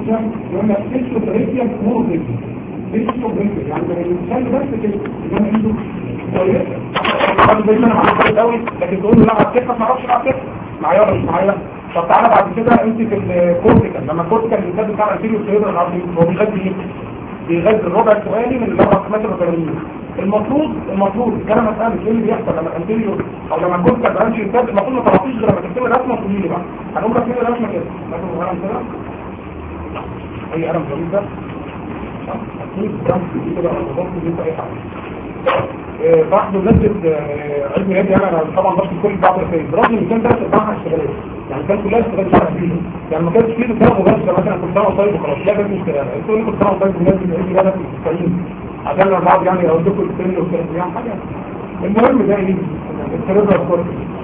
بريكيا يقول لك اسمه بريكيا مو بريكيا اسمه بريكيا يعني الانسان بس كده يبقى عنده كويس طب زي ما انا معاك قوي لكن تقول له لا على الكتف ما اعرفش على الكتف معايا ولا مش معايا طب تعالى بعد كده انت في الكورتيكال لما الكورتيكال الانسان بتاع الانتيريو سيريبرال ارتري هو بيغذي ايه؟ بيغذي الربع السؤالي من الاربع متر وثمانين المفروض المفروض كان مسألة ايه اللي بيحصل لما الانتيريو او لما الكورتيكال برانش يمتد المفروض ما تعرفيش غير لما تكتبي رسمه تقولي لي بقى هنقوم رسمه رسمه كده مثلا قلم كده اي قلم جميل ده اكيد ده كده بالظبط دي اي حاجه بعد نزلت علم يدي انا طبعا بس كل بعض الفيز برغم ان كان ده بتاعها اشتغالات يعني كان كلها اشتغالات شرح فيه يعني ما كانش فيه دكتور مباشر مثلا كنت انا طيب وخلاص لا ده مش اشتغال انتوا اللي كنت انا طيب ونازل من علم يدي في التسعين عشان انا بعض يعني اقول لكم السن والكلام يعني حاجه المهم ده ايه السيرفر كورس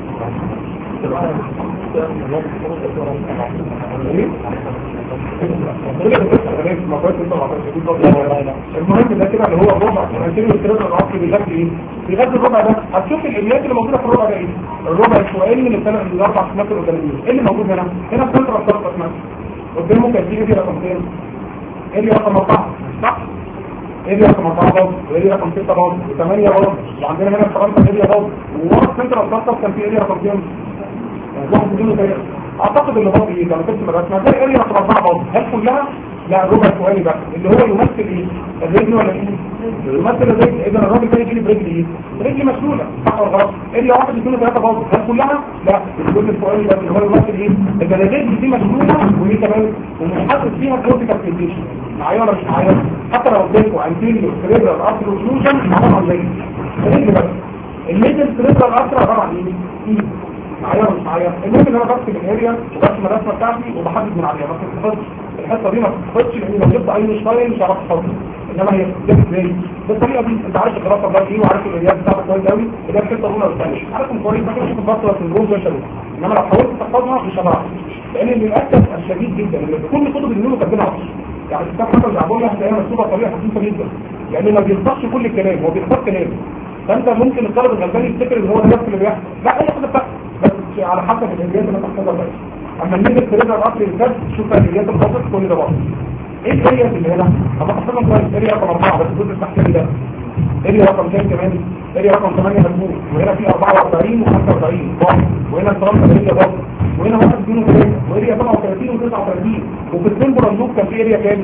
المهم ده كده اللي هو الربع هنشيل الثلاثة العصر بيغذي ايه؟ بيغذي الربع ده هتشوف الاليات اللي موجودة في الربع ده ايه؟ الربع السؤالي من الثلاث من الاربع سمات القداميين ايه اللي موجود هنا؟ هنا سنتر الصرف اسمها قدامه كان في ايه رقم كام؟ ايه رقم اربعة صح؟ ايه رقم اربعة برضه وايه رقم ستة برضه وثمانية برضه وعندنا هنا في فرنسا ايه برضه وورا سنتر الصرف كان في ايه رقم كام؟ واحد بدون تاريخ اعتقد ان برضه ايه لما تكتب الرسمه هتلاقي اريا رقم اربعه برضه هل كلها؟ لا الربع السؤالي بقى اللي هو يمثل ايه؟ الرجل ولا ايه؟ يمثل الرجل اذا الراجل ده يجي برجل ايه؟ رجل مسؤوله صح ولا غلط؟ اريا واحد اثنين ثلاثه برضه هل كلها؟ لا الجزء السؤالي بس اللي هو يمثل ايه؟ اذا الرجل دي مسؤوله ودي كمان ومش حاسس فيها كورتيكال فيزيشن معايا ولا مش معايا؟ حتى لو اديتكم انتيريور سريبرال ارتر اوكلوجن معاهم عن زي الرجل بس الميدل سريبرال ارتر عباره عن ايه؟ ايه؟ معايا ولا مش معايا المهم ان انا برسم الاريا وبرسم الرسمه بتاعتي وبحدد من عليها ما تتحفظش الحته دي ما تتحفظش لان لو جبت اي شويه مش هعرف تحفظها انما هي بتتجاب ازاي بالطريقه دي انت عارف الدراسه بتاعتك ايه وعارف الاريات بتاعتك كويس قوي اللي هي الحته الاولى والثانيه عارفهم كويس ما كانش بتفصل في الجروب ده شباب انما لو حاولت تحفظها مش هتعرف لان للاسف الشديد جدا ان كل كتب النيورو كاتبينها عطش يعني الكتاب حتى العبويه هتلاقيها مكتوبه بطريقه خفيفه جدا يعني ما بينطقش كل الكلام هو بيختار كلام فانت ممكن الطالب الغلبان يفتكر ان هو ده نفس اللي بيحصل لا هي حاجه بتحصل بس على حسب الانجاز اللي انت بتحصلها بس اما نيجي التريجر الاصلي الكاد تشوف الانجاز الخاصه كل ده بقى ايه الاريا اللي هنا طب احسبهم كويس اريا رقم 4 بس الجزء التحتاني ده اريا رقم كام كمان اريا رقم 8 مجموع وهنا في 44 و45 برضه وهنا الترامب اريا برضه وهنا 1 2 3 واريا 37 و39 وفي السمبل لوب كان في اريا كام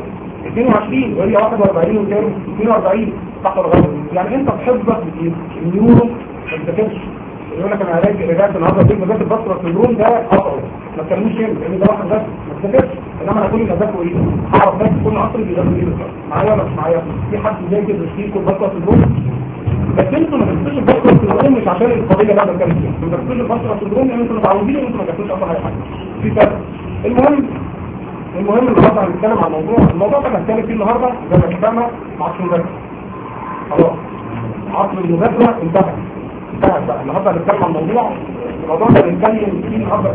22 وهي 41 وكام 42 تحت الغرب يعني انت بحفظك بايه النيورو ما بتذاكرش يقول لك انا علاج رجعت النهارده دي مذاكر بصره السندروم ده خطر ما تكلموش هنا لان ده واحد بس ما تذاكرش انما انا كل اللي اذاكره ايه اعرف بس كل عصر بيذاكر ايه بالظبط معايا ولا مش معايا في حد ذاكر فيكم بصره السندروم بس انتوا ما تكتبوش البصره السندروم مش عشان القضيه اللي انا بتكلم فيها انتوا ما تكتبوش البصره السندروم لان انتوا متعودين ان انتوا ما تكتبوش اصلا اي حاجه في فرق المهم المهم النهارده هنتكلم عن موضوع الموضوع ده هنتكلم فيه النهارده زي ما اتفقنا عصر المذاكره خلاص عصر المذاكره انتهى انتهى بقى النهارده هنتكلم عن موضوع الموضوع ده هنتكلم فيه النهارده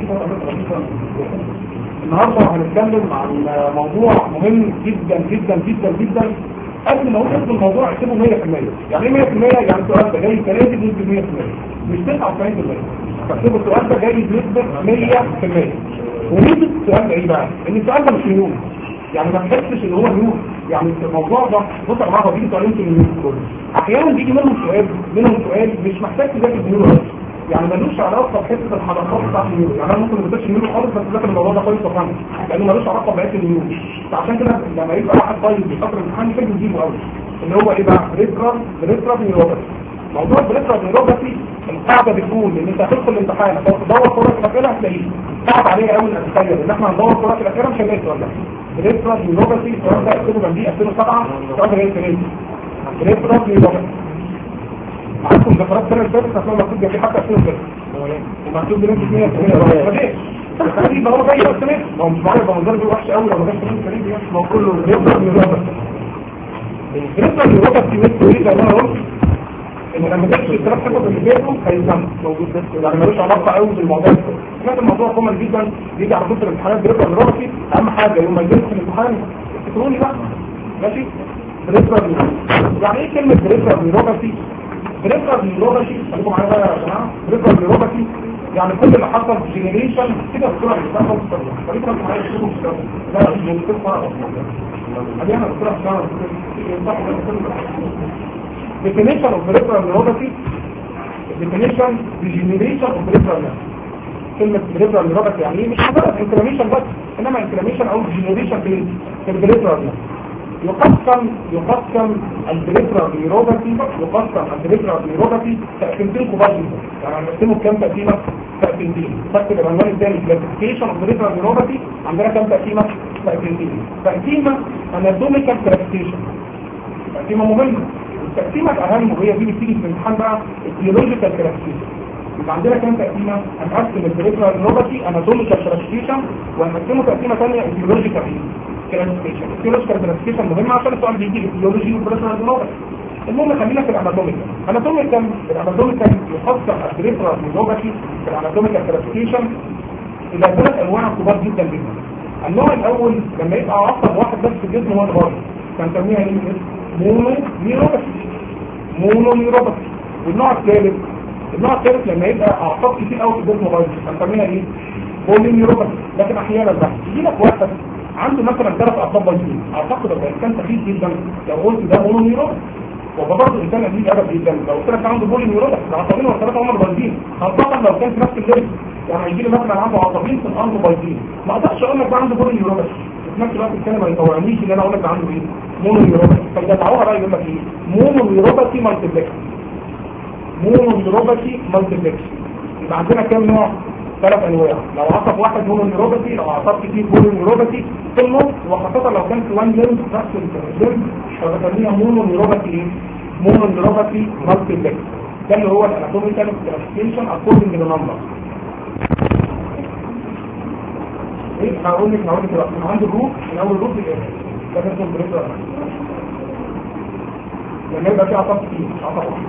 النهارده هنتكلم عن موضوع مهم جدا جدا جدا جدا قبل ما اقول الموضوع اكتبه 100% يعني ايه 100% يعني السؤال ده جاي كلامي بنسبه 100% مش 99% فاكتبوا السؤال ده جاي بنسبه 100% وميزه السؤال ده ايه بقى؟ ان السؤال ده مش نيون يعني ما تحسش ان هو نيون يعني الموضوع ده بص يا جماعه بيجي سؤالين في النيون كله احيانا بيجي منهم سؤال منهم سؤال مش محتاج تذاكر النيون بس يعني ملوش علاقه بحته الحركات بتاعت النيون يعني انا ممكن ما اذاكرش النيون خالص بس اذاكر الموضوع ده كويس وفهمه لانه ملوش علاقه بحته النيون فعشان كده لما يبقى واحد طيب بيفكر الامتحان يحب يجيبه قوي اللي هو ايه بقى؟ بريترال بريترال نيوروباثي موضوع البريترال نيوروباثي القاعده بتقول ان انت هتدخل الامتحان تدور فرص الاسئله هتلاقيه صعب عليها قوي انك تتخيل ان احنا هندور فرص الاسئله مش هنلاقي السؤال ده بريترال نيوروباثي السؤال ده اكتبه جنبيه 2007 السؤال ده جاي سنين بريترال نيوروباثي معاكم ذكرات سنه اللي فاتت هتلاقوا مكتوب جنبيه حتى 2006 ومكتوب بنسبه 100% الخليج ده هو زي السنه ما هو مش معايا ده منظر وحش قوي لو ما جاش في الخليج ما هو كله بريترال نيوروباثي بريترال نيوروباثي مثل ايه زي ما انا قلت ان لما تكتب الثلاث حفظ اللي فاتوا هيتم موجود بس يعني ملوش علاقه قوي بالموضوع ده كان الموضوع كومن جدا بيجي على طول الامتحانات بريترال نيوروباثي اهم حاجه يوم ما يجي في الامتحان افتكروني بقى ماشي بريترال يعني ايه كلمه بريترال نيوروباثي بريترال نيوروباثي خليكم معايا بقى يا جماعه بريترال نيوروباثي يعني كل اللي حصل في جنريشن كده بسرعه بتحصل في الطريق طريق رقم معايا تشوفه في الطريق لا مش ممكن فرق هذه انا بسرعه بسرعه definition of peripheral neuropathy definition degeneration of peripheral nerve كلمة peripheral neuropathy يعني ايه مش مجرد inflammation بس انما inflammation او degeneration في في البريفرال nerve يقسم يقسم البريفرال نيوروباثي يقسم البريفرال نيوروباثي تقسيمتين كبار جدا يعني هنقسمه كام تقسيمه تقسيمتين فاكر العنوان الثاني كلاسيفيكيشن اوف بريفرال نيوروباثي عندنا كام تقسيمه تقسيمتين تقسيمه اناتوميكال كلاسيفيكيشن تقسيمه مهمه التقسيمه الاهم وهي دي بتيجي في الامتحان بقى البيولوجيكال كلاسيفيكيشن يبقى عندنا كام تقسيمه هنقسم البريفرال نيوروباثي اناتوميكال كلاسيفيكيشن وهنقسمه تقسيمه ثانيه البيولوجيكال كلاسيفيكيشن الفيولوجيكال كلاسيفيكيشن مهم عشان السؤال بيجي الفيولوجي والبريفرال نيوروباثي المهم خلينا في الاناتوميكال الاناتوميكال الاناتوميكال يقسم البريفرال نيوروباثي في الاناتوميكال كلاسيفيكيشن الى ثلاث انواع كبار جدا جدا النوع الاول لما يبقى عصب واحد بس في الجسم هو البارد فنسميها ايه مونو نيوروباثي مونو نيوروباثي والنوع الثالث النوع الثالث لما يبقى اعصاب كتير قوي في الجسم بايظه فنسميها ايه بولي نيوروباثي لكن احيانا بقى يجي لك واحد عنده مثلا ثلاث اعصاب بايظين اعتقد لو كان خفيف جدا لو قلت ده مونو نيوروباثي وبرضه الانسان قديم ادب جدا لو قلت لك عنده بولي نيوروباثي العصبين والثلاثه هم بايظين خاصه لو كان في نفس الليل يعني هيجي لي مثلا عنده عصبين في الارض بايظين ما اقدرش اقول لك ده عنده بولي نيوروباثي في نفس الوقت الكلمه ما يطوعنيش ان انا اقول لك ده عنده ايه مونو نيوروباثي فيدفعوها بقى يقول لك ايه مونو نيوروباثي مالتيبلكس مونو نيوروباثي مالتيبلكس يبقى عندنا كام نوع ثلاث انواع لو عصب واحد مونو نيوروباثي لو عصب كتير مونو نيوروباثي في النص وخاصه لو كان في وان ليمب نفس الليمب فبسميها مونو نيوروباثي ايه مونو نيوروباثي مالتيبلكس ده اللي هو الاناتوميكال كلاسيفيكيشن اكوردنج للنمبر ايه هقول لك هقول لك دلوقتي انا عندي الروح من اول روح للاخر ده كان اسمه بريفرال لما يبقى في عصب كتير عصب واحد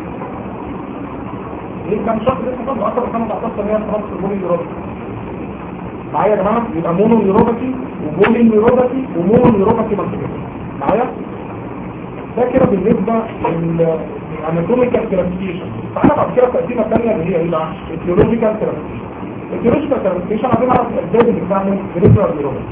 ايه كام شخص لسه فاضل 10 5 14 سنه خلاص في البولي نيوروباثي معايا يا جماعه يبقى مونو نيوروباثي وبولي نيوروباثي ومونو نيوروباثي مالتيبل معايا ده كده بالنسبه للاناتوميكال كلاسيفيكيشن تعالى بعد كده التقسيمه الثانيه اللي هي ايه بقى الثيولوجيكال كلاسيفيكيشن الثيولوجيكال كلاسيفيكيشن عايزين نعرف الاسباب اللي بتعمل بريفرال نيوروباثي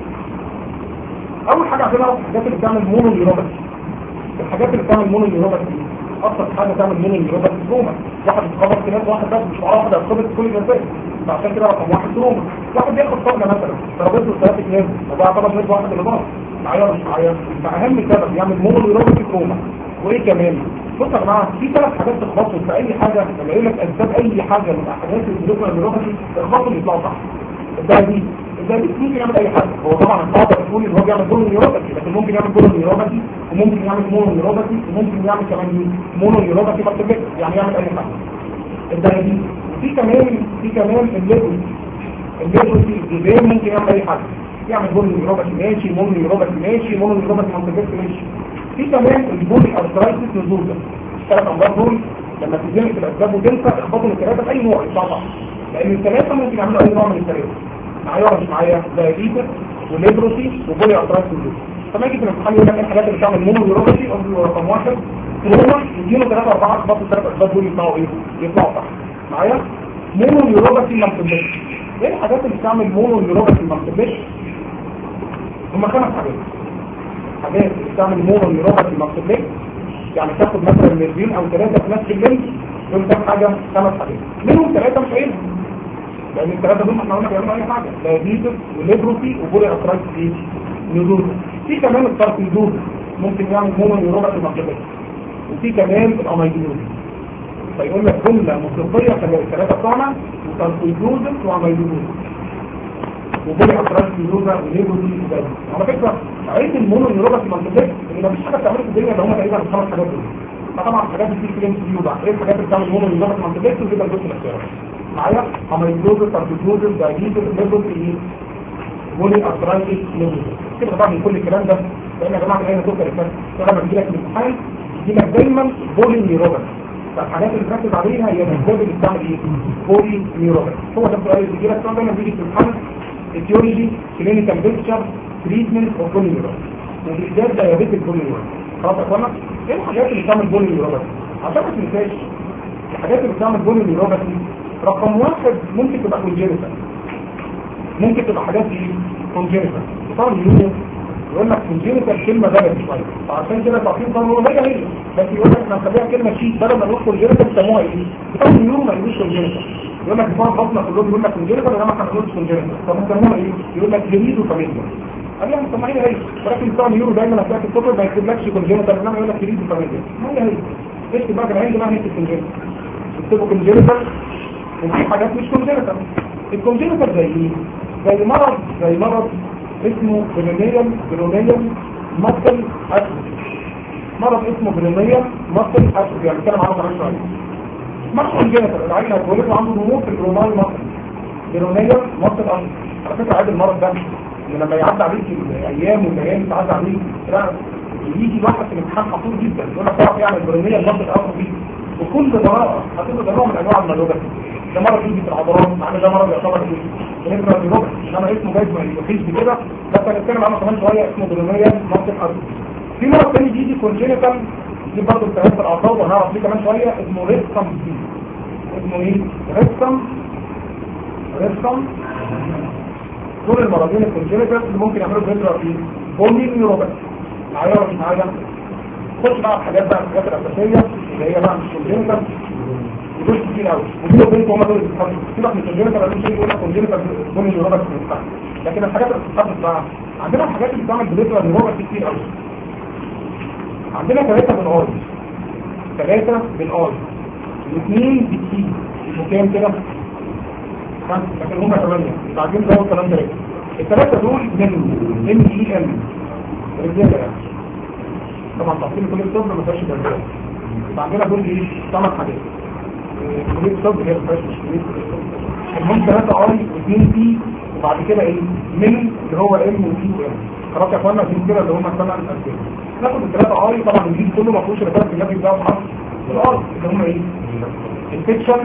اول حاجه عايزين نعرف الحاجات اللي بتعمل مونو نيوروباثي الحاجات اللي بتعمل مونو نيوروباثي اكتر حاجه تعمل مونو نيوروباثي تروما واحد اتخبط في ناس واحد بس مش واحد اتخبط في كل الناس فعشان كده رقم واحد تروما واحد بياخد صدمه مثلا ترابيزه ثلاثه ناس وده يعتبر ناس واحد اللي ضاع معايا ولا مش معايا فاهم سبب يعمل مونو نيوروباثي تروما وايه كمان بص يا جماعه في ثلاث حاجات تخبطوا في اي حاجه لما يقول لك اسباب اي حاجه من احداث الجسم النيوروباثي تخبطوا اللي يطلعوا تحت الدايبيت الدايبيت ممكن يعمل اي حاجه هو طبعا القاعده بتقول ان هو بيعمل مونو نيوروباثي لكن ممكن يعمل مونو نيوروباثي وممكن يعمل مونو نيوروباثي وممكن يعمل كمان مونو نيوروباثي بس يعني يعمل اي حاجه الدايبيت في كمان في كمان الليبل الليبل في ممكن يعمل اي حاجه يعمل مونو نيوروباثي ماشي مونو نيوروباثي ماشي مونو نيوروباثي مالتيبلكس ماشي في كمان البولي ارثرايتس نزول ده الثلاث امراض دول لما تزنق في الاسباب وتنسى اخبطوا من الثلاثه باي نوع ان شاء الله لان الثلاثه ممكن يعملوا اي نوع من الثلاثه معايا ولا مش معايا دايابيتس وليبروسي وبولي ارثرايتس نزول فما يجي في الامتحان يقول لك ايه الحاجات اللي بتعمل مونو نيوروباثي رقم واحد تروما يديله ثلاثه اربعه اخبطوا الثلاث اسباب دول يطلعوا ايه؟ يطلعوا صح معايا مونو نيوروباثي مالتيبلكس ايه الحاجات اللي بتعمل مونو نيوروباثي مالتيبلكس هم خمس حاجات حاجات بتعمل مونو نيوروباثي مالتيبلكس يعني تاخد مثلا نيرفين او ثلاثه في نفس الليل دول كام حاجه خمس حاجات منهم ثلاثه مش عيب لان الثلاثه دول احنا قلنا بيعملوا اي حاجه دايابيتس وليبروسي وبولي ارثرايتس ايه نزول في كمان التاركيدوز ممكن يعمل مونو نيوروباثي مالتيبلكس وفي كمان الاميدوز فيقول لك جمله موسيقيه الثلاثه بتوعنا وتاركيدوز واميدوز وبولي ارثرايتس نزول وليبروسي وبالي على فكره عيد المونو نيوروباثي مالتيبلكس ان مفيش حاجه بتعملها في الدنيا اللي هم تقريبا الخمس حاجات دول فطبعا الحاجات دي في كلام فيو بقى ايه الحاجات اللي بتعمل المونو نيوروباثي مالتيبلكس وكده الجزء الاختياري معايا اميلوز تاركيدوز دايبيتس ليبروسي ايه بولي ارثرايتس نزول كده طبعا من كل الكلام ده لان يا جماعه الايه دكتور الفن لما بيجي لك الامتحان يجي لك دايما بولي نيوروباثي فالحاجات اللي بنركز عليها هي الاسباب اللي بتعمل ايه بولي نيوروباثي هو ده السؤال اللي بيجي لك دايما بيجي في الامتحان etiology clinical picture treatment of bone neuropathy وبالذات diabetic bone neuropathy خلاص يا اخوانا ايه الحاجات اللي بتعمل bone neuropathy عشان ما تنساش الحاجات اللي بتعمل bone neuropathy رقم واحد ممكن تبقى كونجينيتال ممكن تبقى حاجات ايه كونجينيتال طبعا يقول يقول لك كونجينيتال كلمه بلدي شويه فعشان كده تعطيل طبعا هو هي هي بس يقول لك احنا هنخليها كلمه شيت بدل ما نقول كونجينيتال بيسموها ايه طبعا اليوم ما يقولوش كونجينيتال يقول لك بتوع بطنه كلهم يقول لك كونجينيتال انما احنا ما بنقولش كونجينيتال طب بيسموها ايه يقول لك هريدو فاميليا ايوه مسمعين هي ولكن بتوع اليورو دايما هتلاقي في الكتب ما يكتبلكش كونجينيتال انما يقول لك هريدو فاميليا هي هي اكتب بقى العين بقى هيكتب كونجينيتال يكتبوا كونجينيتال وفي حاجات مش كونجينيتال الكونجينيتال زي ايه زي مرض زي مرض اسمه برينيال برينيال ماسل اتروفي مرض اسمه برينيال ماسل اتروفي يعني بنتكلم عنه كمان شويه مرض كونجينيتال العيل هيتولد عنده ضمور في الرومال ماسل برينيال ماسل اتروفي على فكره عادي المرض ده ان لما يعدي عليك الايام والايام تعدي عليك لا يجي واحد في الامتحان خطير جدا يقول لك تعرف يعمل برينيال ماسل اتروفي وكل براءة هتبقى نوع من انواع الملوبة ده مرض يجي في العضلات مع ان ده مرض يعتبر ايه بنقرا بيروح انما اسمه جايز ما يخيش بكده بس هنتكلم عنه كمان شويه اسمه برونيا ماسك ارض في مرض تاني بيجي كونجينيتال دي برضه التهاب في الاعصاب وهنعرف ليه كمان شويه اسمه ريسكم دي اسمه ايه؟ ريسكم ريسكم دول المرضين الكونجينيتال اللي ممكن يعملوا بيترا في بولي نيوروباثي معايا ولا مش معايا؟ خش بقى الحاجات بقى الحاجات الاساسيه اللي هي بقى مش كونجينيتال ودول كتير قوي وفي وبين هم دول اللي بيتحطوا سيبك من الكونجينيتال انا مش يقول لك كونجينيتال بولي نيوروباثي لكن الحاجات اللي بتتحط بقى عندنا الحاجات اللي بتعمل بيترا نيوروباثي كتير قوي عندنا ثلاثه بالاي ثلاثه بالاي الاثنين بالتي وكام كده لكن هم ثمانيه بعدين ده الكلام ده الثلاثه دول من من اي ام رجاله يعني طبعا تفصيل كل الطب ما فيهاش جنبيه فعندنا دول ايه ثمان حاجات كليه الطب هي ما فيهاش مشكله المهم ثلاثه اي واثنين بي وبعد كده ايه من اللي هو ام وبي وام خلاص يا اخوانا دي كده اللي هم الثمان اسئله ناخد الثلاثه اي طبعا الجيل كله ما فيهوش رجاله في النبي بتاعه بحرف الار اللي هم ايه انفكشن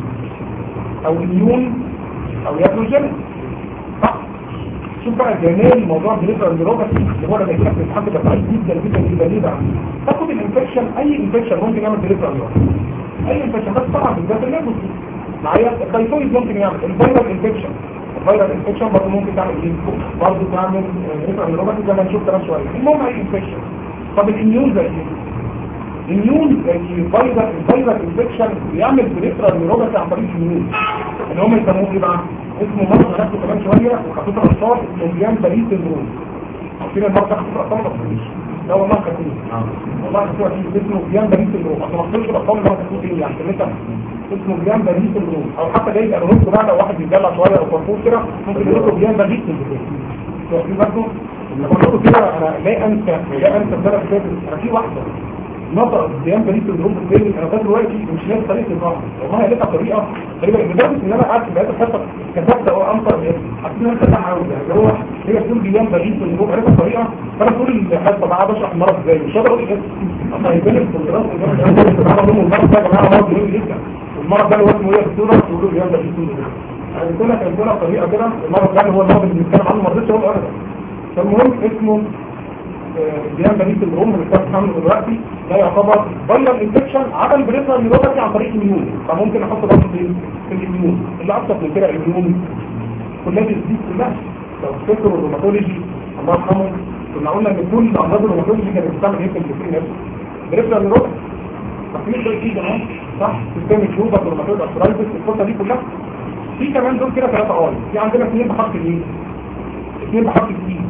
او اميون او ياتروجين صح شوف بقى جمال موضوع بنقرا النيوروباثي اللي هو لما يجيلك الامتحان ده ضعيف جدا جدا جدا جدا تاخد الانفكشن اي انفكشن ممكن يعمل بنقرا النيوروباثي اي انفكشن بس طبعا بالذات الليموس معايا التايفويد ممكن يعمل الفيرال انفكشن الفيرال انفكشن برضه ممكن تعمل ايه برضه تعمل بنقرا النيوروباثي زي ما نشوف كمان شويه المهم اي انفكشن طب الاميون زي ايه الاميون زي الفيرال الفيرال انفكشن بيعمل بنقرا النيوروباثي عن طريق الاميون اللي هم يسموه ايه بقى اسمه مرض نفسه كمان شوية وخطوط الأطفال اسمه جيان بريد سندروم عارفين المرض ده خطوط الأطفال ما تقوليش لا والله خطوط والله خطوط فيه اسمه جيان بريد سندروم أصلا ما تقولش الأطفال اللي هو خطوط ايه يعني كلمة اسمه جيان بريد سندروم أو حتى جاي يبقى رهوب بقى لو واحد بيتدلع شوية أو فرفوش كده ممكن يقول له جيان بريد سندروم واخدين بالكم لما قلت كده أنا لا أنسى لا أنسى السنة اللي فاتت أنا في واحدة نطق الديان بريد سندروم في الفيلم انا فاكر دلوقتي مش نفس طريقه النطق والله لقيتها طريقه غريبه لدرجه ان انا قعدت في بقيت الحصه كتبت او انطق حسيت ان انا كتبت عاوز يعني هو هي بتقول ديان بريد سندروم عرفت الطريقه فانا طول الحصه بقى قاعد اشرح المرض ازاي مش قادر اقول ايه اصلا هيبان الكونتراست المرض ده يا جماعه مرض مهم جدا المرض ده اللي هو اسمه ايه في الصوره تقولوا ديان بريد سندروم يعني قلت لك قلت لك طريقه كده المرض ده هو المرض اللي بنتكلم عنه ما رضيتش اقول ابدا فالمهم اسمه الديان بريد الروم اللي كان بتعمله دلوقتي ده يعتبر فيرال انفكشن عمل بريفرال نيوروباثي عن طريق الاميون فممكن احط برضه في في الاميون اللي ابسط من كده الاميون كلها دي كلها لو تفتكروا الروماتولوجي الله يرحمه كنا قلنا ان كل امراض الروماتولوجي كانت بتعمل ايه في الجسم نفسه بريفرال نيوروباثي فاكرين ده ايه كمان صح سيستم الجوبا والروماتويد ارثرايتس الفتره دي كلها في كمان دول كده ثلاثه اي في عندنا اثنين بحرف الايه اثنين بحرف التي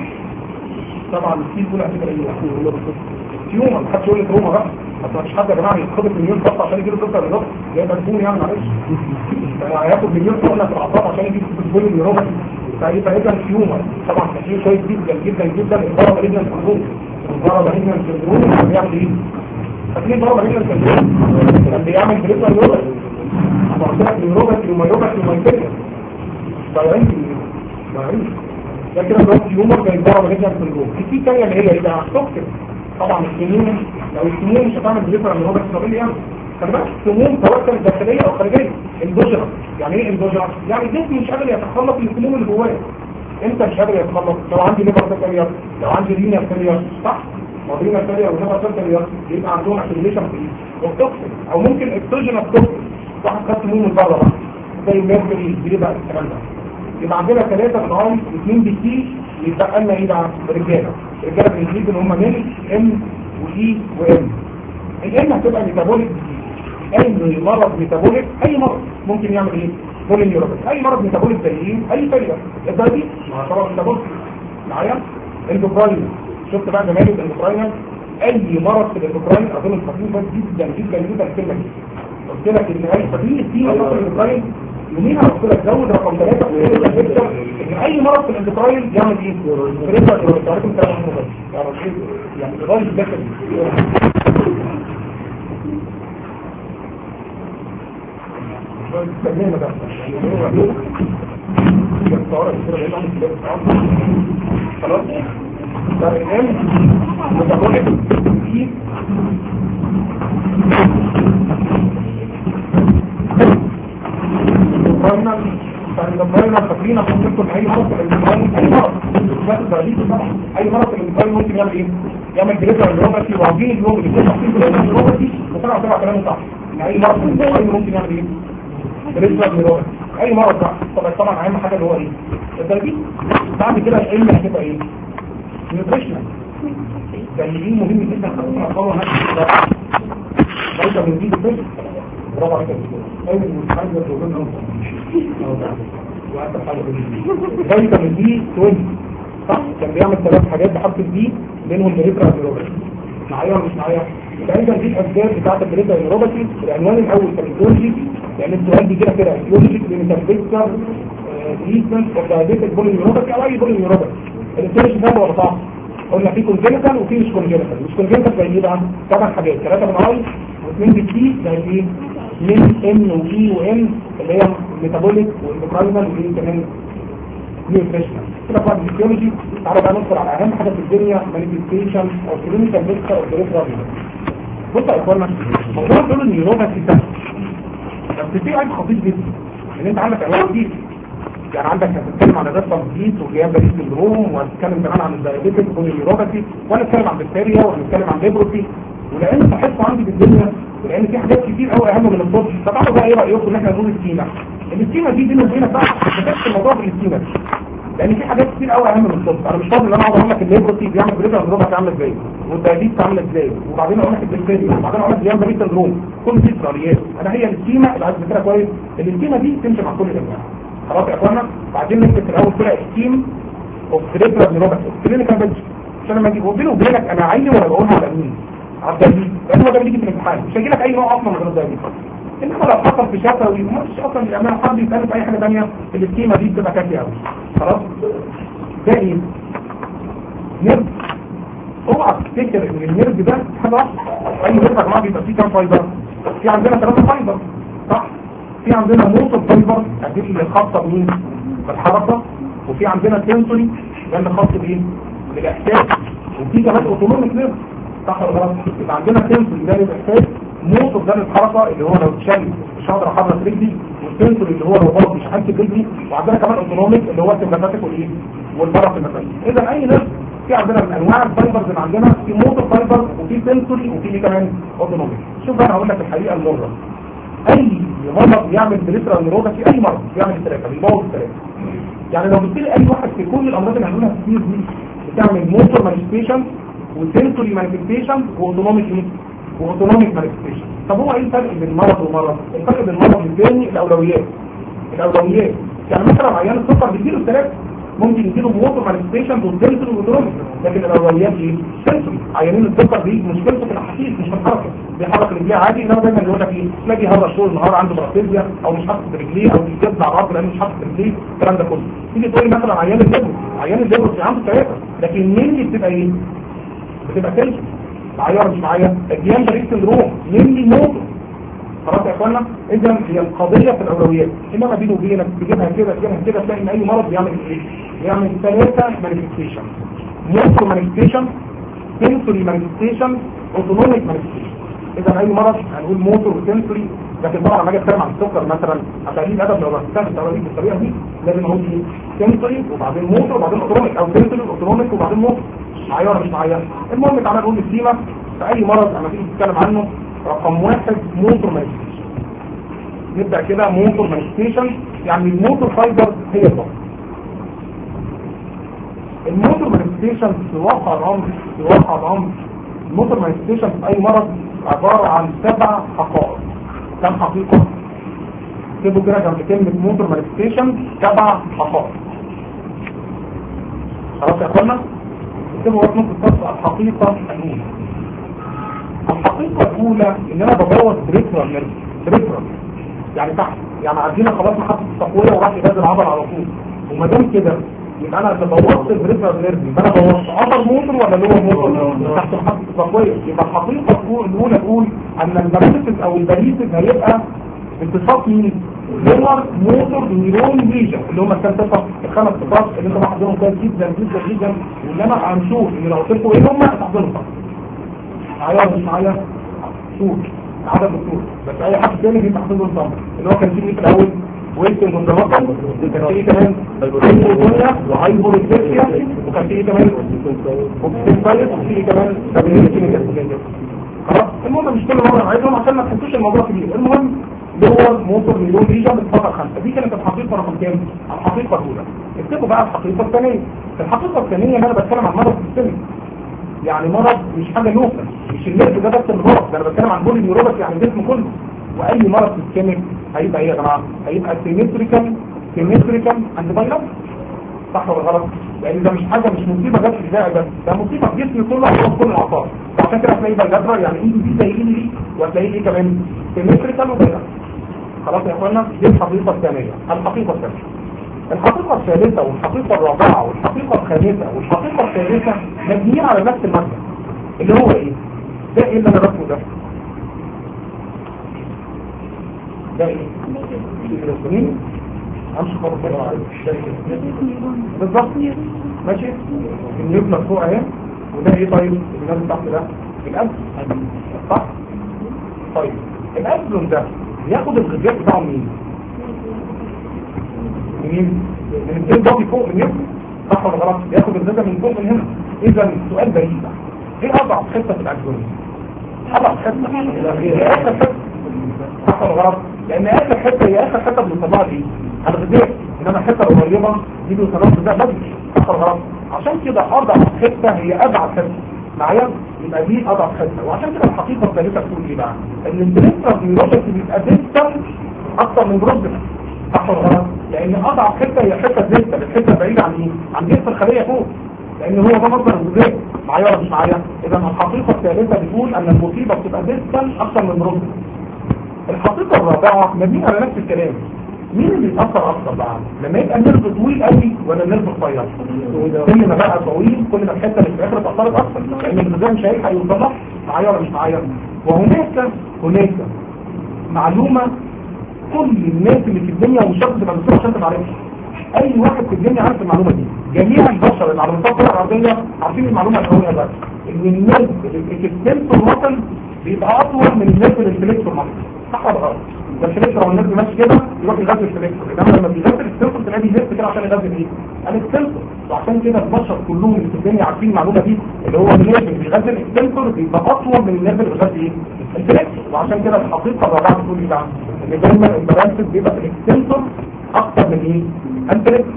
طبعا السين كلها هتبقى ايه تيومر محدش يقول لي تروما بقى بس مفيش حد يا جماعه يتخبط مليون خط عشان يجيله سكر بالظبط زي ما تكون يعني معلش هياخد مليون حقنه في الاعصاب عشان يجيب فوسفول النيوروباثي فايه فاذا التيومر طبعا تحليل كويس جدا جدا جدا الضربه ريجنال سندروم الضربه ريجنال سندروم بيعمل ايه؟ فاكرين ضربه ريجنال سندروم كان بيعمل بريفرال نيوروباثي عبارة نيوروباثي ومايوباثي ومايوباثي ضايعين ضايعين ده كده ده تيومر زي الضربه ريجنال سندروم في ثانيه اللي هي ايه بقى؟ توكسيك طبعا السموم لو السموم مش هتعمل بريفرال نيوروباثي طب ايه يعني؟ خلي بالك السموم سواء داخليه او خارجيه اندوجينس يعني ايه اندوجينس؟ يعني الجسم مش قادر يتخلص من السموم اللي جواه انت مش قادر يتخلص لو عندي ليفر فيلير لو عندي رينيا فيلير صح؟ ما رينيا فيلير وليفر فيلير يبقى عندهم اكيميليشن في التوكسين او ممكن اكسوجينس توكسين واحد خد سموم من بره بقى زي ميركوري جريبا الكلام ده يبقى عندنا ثلاثة من اي اثنين بي سي يتبقى لنا ايه بقى رجاله رجاله بالانجليزي اللي هم ميل ام واي وام الام هتبقى ميتابوليك اي مرض ميتابوليك اي مرض ممكن يعمل ايه بولين يوروبيك اي مرض ميتابوليك زي ايه اي فيلر الدايبيتس ما طبعا ميتابوليك معايا اندوكراين شفت بقى جمال الاندوكراين اي مرض في الاندوكراين اظن الخطير بس جدا جدا جدا الكلمه دي قلت لك ان اي خطير في مرض الاندوكراين يوميها قلت لك زود رقم ثلاثة ان اي مرض في الاندوكراين يعمل ايه؟ فريزر يوروبيك عارفين كلام محمد يعني الراجل ده خلاص فالان متابوليك في قلنا فالمبرنا فاكرين عشان تكون اي مرض في الانسان اي مرض بس بعدين اي مرض في الانسان ممكن يعمل ايه؟ يعمل جريزر الروباتي وعاوزين اليوم اللي بيطلع فيه جريزر الروباتي وطلع طلع كلامه صح اي مرض في الانسان ممكن يعمل ايه؟ جريزر الروباتي اي مرض بقى طبعا طبعا اهم حاجه اللي هو ايه؟ التربيه بعد كده العلم هتبقى ايه؟ نيوتريشنال يعني دي مهم جدا خلينا نطور نفس فيتامين دي بس برافو عليك اول مستحيل الروبين فيتامين دي 20 صح كان بيعمل ثلاث حاجات بحرف الدي منهم بريترا نيوروباثي معايا ولا مش معايا تقريبا دي الاسباب بتاعت البريترا نيوروباثي العنوان الاول كان ايديولوجي لان السؤال بيجي لك كده ايديولوجي لميتابيكر تريتمنت اوف دايابيتك بولي نيوروباثي او اي بولي نيوروباثي الايديولوجي ده هو صعب قلنا في كونجنتال وفي مش كونجنتال مش كونجنتال زي ايه بقى ثمان حاجات ثلاثه من اي واثنين بالتي زي ايه من ام وبي وام اللي هي ميتابوليك واندوكراينال وايه كمان نيوتريشنال كده بعد الفيزيولوجي تعالى بقى ندخل على اهم حاجه في الدنيا مانيفيستيشن او كلينيكال ميكسر او بريفرال بصوا يا اخوانا موضوع دول النيوروباثي ده بس في عيب خطير جدا ان انت عندك انواع كتير يعني عندك هتتكلم عن الريد تنظيف وجياب بريد سندروم وهتتكلم كمان عن الدايابيتك والنيوروباثي وهنتكلم عن البكتيريا وهنتكلم عن ليبروسي ولان بحسه عندي في الدنيا ولان في حاجات كتير قوي اهم من الطب فتعالوا بقى ايه رايكم ان احنا نقول السكيمه السكيمه دي بيني وبينك بقى ما الموضوع بالسكيمه دي لان في حاجات كتير قوي اهم من الطب انا مش فاضي ان انا اقعد اقول لك الليبروسي بيعمل بريد سندروم عامله ازاي والدايابيتس عامله ازاي وبعدين اقول لك البكتيريا وبعدين اقول لك جياب بريد سندروم كل دي اسرائيليات انا هي السكيمه اللي عايز تذاكرها كويس السكيمه دي تمشي مع كل الانواع خلاص يا اخوانا بعدين نكتب في الاول كده سكيم اوف بريفرال نيوروباثي كلينيكال بنش عشان لما اجي بيني وبينك انا عيني ولا بقولها على مين على الدليل لان هو ده بيجي في الامتحان مش هيجي لك اي نوع اصلا من غير الدليل انما لو حصل في شفوي مش اصلا يعمل حد يسالك في اي حاجه ثانيه السكيمه دي بتبقى كافيه قوي خلاص ده ايه نرد اوعى تفتكر ان النرد ده حاجه واحده اي نرد يا جماعه بيبقى فيه كام فايبر في عندنا ثلاثه فايبر صح في عندنا موتور فايبر دي اللي خاصه بمين بالحركه وفي عندنا سنسوري ده اللي خاص بايه بالاحساس وفي كمان اوتونوميك نيرف صح ولا غلط يبقى عندنا سنسوري ده للاحساس موتور ده للحركه اللي هو لو اتشل مش هقدر احرك رجلي والسنسوري اللي هو لو غلط مش هحس برجلي وعندنا كمان اوتونوميك اللي هو السمباتيك والايه والبارا سمباتيك اذا اي نيرف في عندنا من انواع الفايبرز اللي عندنا في موتور فايبر وفي سنسوري وفي إيه كمان اوتونوميك شوف بقى انا هقول لك الحقيقه المره اي مرض بيعمل بريفرال نيوروباثي اي مرض بيعمل الثلاثه بيبوظ الثلاثه يعني لو قلت لي اي واحد في كل الامراض اللي عندنا كتير دي بتعمل موتور مانيفستيشن وسنسوري مانيفستيشن واوتونوميك ايه واوتونوميك مانيفستيشن طب هو ايه الفرق بين مرض ومرض الفرق بين مرض والثاني الاولويات الاولويات يعني مثلا عيان السكر بيجيله الثلاثه ممكن يجيله موتور مانيفستيشن والسنسوري والاوتونوميك لكن الاولويات ايه سنسوري عيانين السكر دي مشكلته في الاحاسيس مش في الحركه بيحرك رجليه عادي انما دايما يقول لك ايه تلاقي هذا طول النهار عنده بكتيريا او مش حاطط رجليه او بيجزع على الارض لانه مش حاطط رجليه الكلام ده كله تيجي تقول لي مثلا عيان الليبروس عيان الليبروس عنده ثلاثه لكن مين اللي بتبقى ايه بتبقى سنسوري معايا ولا مش معايا الجيان بريك سندروم مين اللي موتور خلاص يا اخوانا اذا هي القضيه في الاولويات انما بيني وبينك تجيبها كده تجيبها كده تلاقي ان اي مرض بيعمل ايه بيعمل ثلاثه مانيفستيشن موتور مانيفستيشن سنسوري مانيفستيشن اوتونوميك مانيفستيشن اذا اي مرض هنقول موتور وسنسوري لكن طبعا لما اجي اتكلم عن السكر مثلا عشان الادب لو بستخدم التواريخ بالطريقه دي لازم اقول ايه سنسوري وبعدين موتور وبعدين اوتونوميك او سنسوري اوتونوميك وبعدين موتور معايا ولا مش معايا المهم تعالى نقول السيما في اي مرض اما تيجي تتكلم عنه رقم واحد موتور مانيفستيشن نبدا كده موتور مانيفستيشن يعني الموتور فايبر هي الضغط الموتور مانيفستيشن في واقع الامر في واقع الامر الموتور مانيفستيشن في اي مرض عباره عن سبع حقائق كم حقيقه اكتبوا كده جنب كلمه موتور مانيفستيشن سبع حقائق خلاص يا اخوانا اكتبوا وقت نص الصف الحقيقه الاولى الحقيقه الاولى ان انا ببوظ بريفرال نيرف بريفرال يعني تحت يعني عندنا خلاص محطه التقويه وراح يبادل العضل على طول وما دام كده يبقى انا بوظت البريفرال نيرف يبقى انا بوظت ابر موتور ولا لور موتور تحت محطه التقويه يبقى الحقيقه الاولى تقول ان الباراليسيس او الباريسيس هيبقى باتفاق مين؟ لور موتور نيرون ليجن اللي هم الكام صفه الخمس صفات اللي انتم حافظينهم كويس جدا جدا جدا واللي انا هنشوف ان لو قلت لكم ايه هم هتحفظهم صح معايا ولا مش معايا؟ شوف عدد الدكتور بس اي حد تاني بيبقى حافظهم صح اللي هو كان فيه في الاول ويلتن كونترماتل كان فيه كمان هايبورتونيا وهايبورتونيا وكان فيه كمان اوبستنسايت وفيه كمان سابيليتي خلاص المهم مش كل مره عايزهم عشان ما تحسوش الموضوع كبير المهم دول موتور مليون ريجن بالطاقه خمسه دي كانت الحقيقه رقم كام؟ الحقيقه الاولى اكتبوا بقى الحقيقه الثانيه الحقيقه الثانيه ان انا بتكلم عن مرض سيستمي يعني مرض مش حاجه لوكال مش النيرف ده بس الغلط ده انا بتكلم عن بولي نيوروباثي يعني الجسم كله واي مرض سيستميك هيبقى ايه يا جماعه؟ هيبقى سيمتريكال سيمتريكال اند بايلر صح ولا غلط؟ لان ده مش حاجه مش مصيبه جت في الجزاء بس ده مصيبه في جسمي كله عشان كل الاعصاب عشان كده هتلاقي بلجبره يعني ايدي دي زي ايدي دي وهتلاقي دي كمان سيمتريكال وبايلر خلاص يا اخوانا دي الحقيقه الثانيه الحقيقه الثانيه الحقيقه الثالثه والحقيقه الرابعه والحقيقه الخامسه والحقيقه الثالثه مبنيين على نفس المبدا اللي هو ايه؟ ده ايه اللي انا رسمه ده؟ ده ايه؟ الانسولين امشي خالص بالظبط ماشي النيوكليس فوق اهي وده ايه طيب الناس تحت ده القلب صح طيب القلب ده ياخد الغذاء بتاعه منين منين من الدين ضغطي فوق من يمكن صح ولا غلط ياخد الغذاء من فوق من هنا اذا السؤال بعيد ايه اضعف حته في الاكسون اضعف حته هي اخر حته صح ولا غلط لان اخر حته هي اخر حته من الطباعه دي الغذاء انما الحته القريبه دي بيوصلها الغذاء بدري صح ولا غلط عشان كده اضعف حته هي ابعد حته معايا يبقى دي اضعف حته وعشان كده الحقيقه الثالثه بتقول ايه بقى ان البريستر نيوروباثي بيبقى ديستال اكتر من بروزنا صح ولا غلط لان اضعف حته هي حته ديستال الحته بعيده عن مين عن جسم الخليه فوق لان هو ده مصدر الغذاء معايا ولا مش معايا اذا الحقيقه الثالثه بتقول ان المصيبه بتبقى ديستال اكتر من بروزنا الحقيقه الرابعه مبنيه على نفس الكلام مين اللي بيتاثر اكتر بقى لما يبقى النرف طويل قوي ولا النرف قصير كل ما بقى طويل كل ما الحته اللي في الاخر اتاثرت اكتر لان الغذاء مش هيلحق يوصل لها معايا ولا مش معايا وهناك هناك معلومه كل الناس اللي في الدنيا ومش شرط تبقى مسؤول عشان تعرفها اي واحد في الدنيا عارف المعلومه دي جميع البشر اللي على مستوى الكره الارضيه عارفين المعلومه الاولى بس ان النرف الكتنسور ماسل بيبقى اطول من النرف الانفليكتور ماسل صح ولا غلط؟ ده الفليكتور او النرف ماشي كده يروح يغذي الفليكتور انما لما بيغذي السنسور تلاقيه بيلف كده عشان يغذي ايه؟ السنسور وعشان كده البشر كلهم اللي في الدنيا عارفين المعلومه دي اللي هو النرف اللي بيغذي السنسور بيبقى اطول من النرف اللي بيغذي ايه؟ الفليكتور وعشان كده الحقيقه الرابعه بتقول ايه بقى؟ ان دايما البرانسس بيبقى في السنسور اكتر من ايه؟ الفليكتور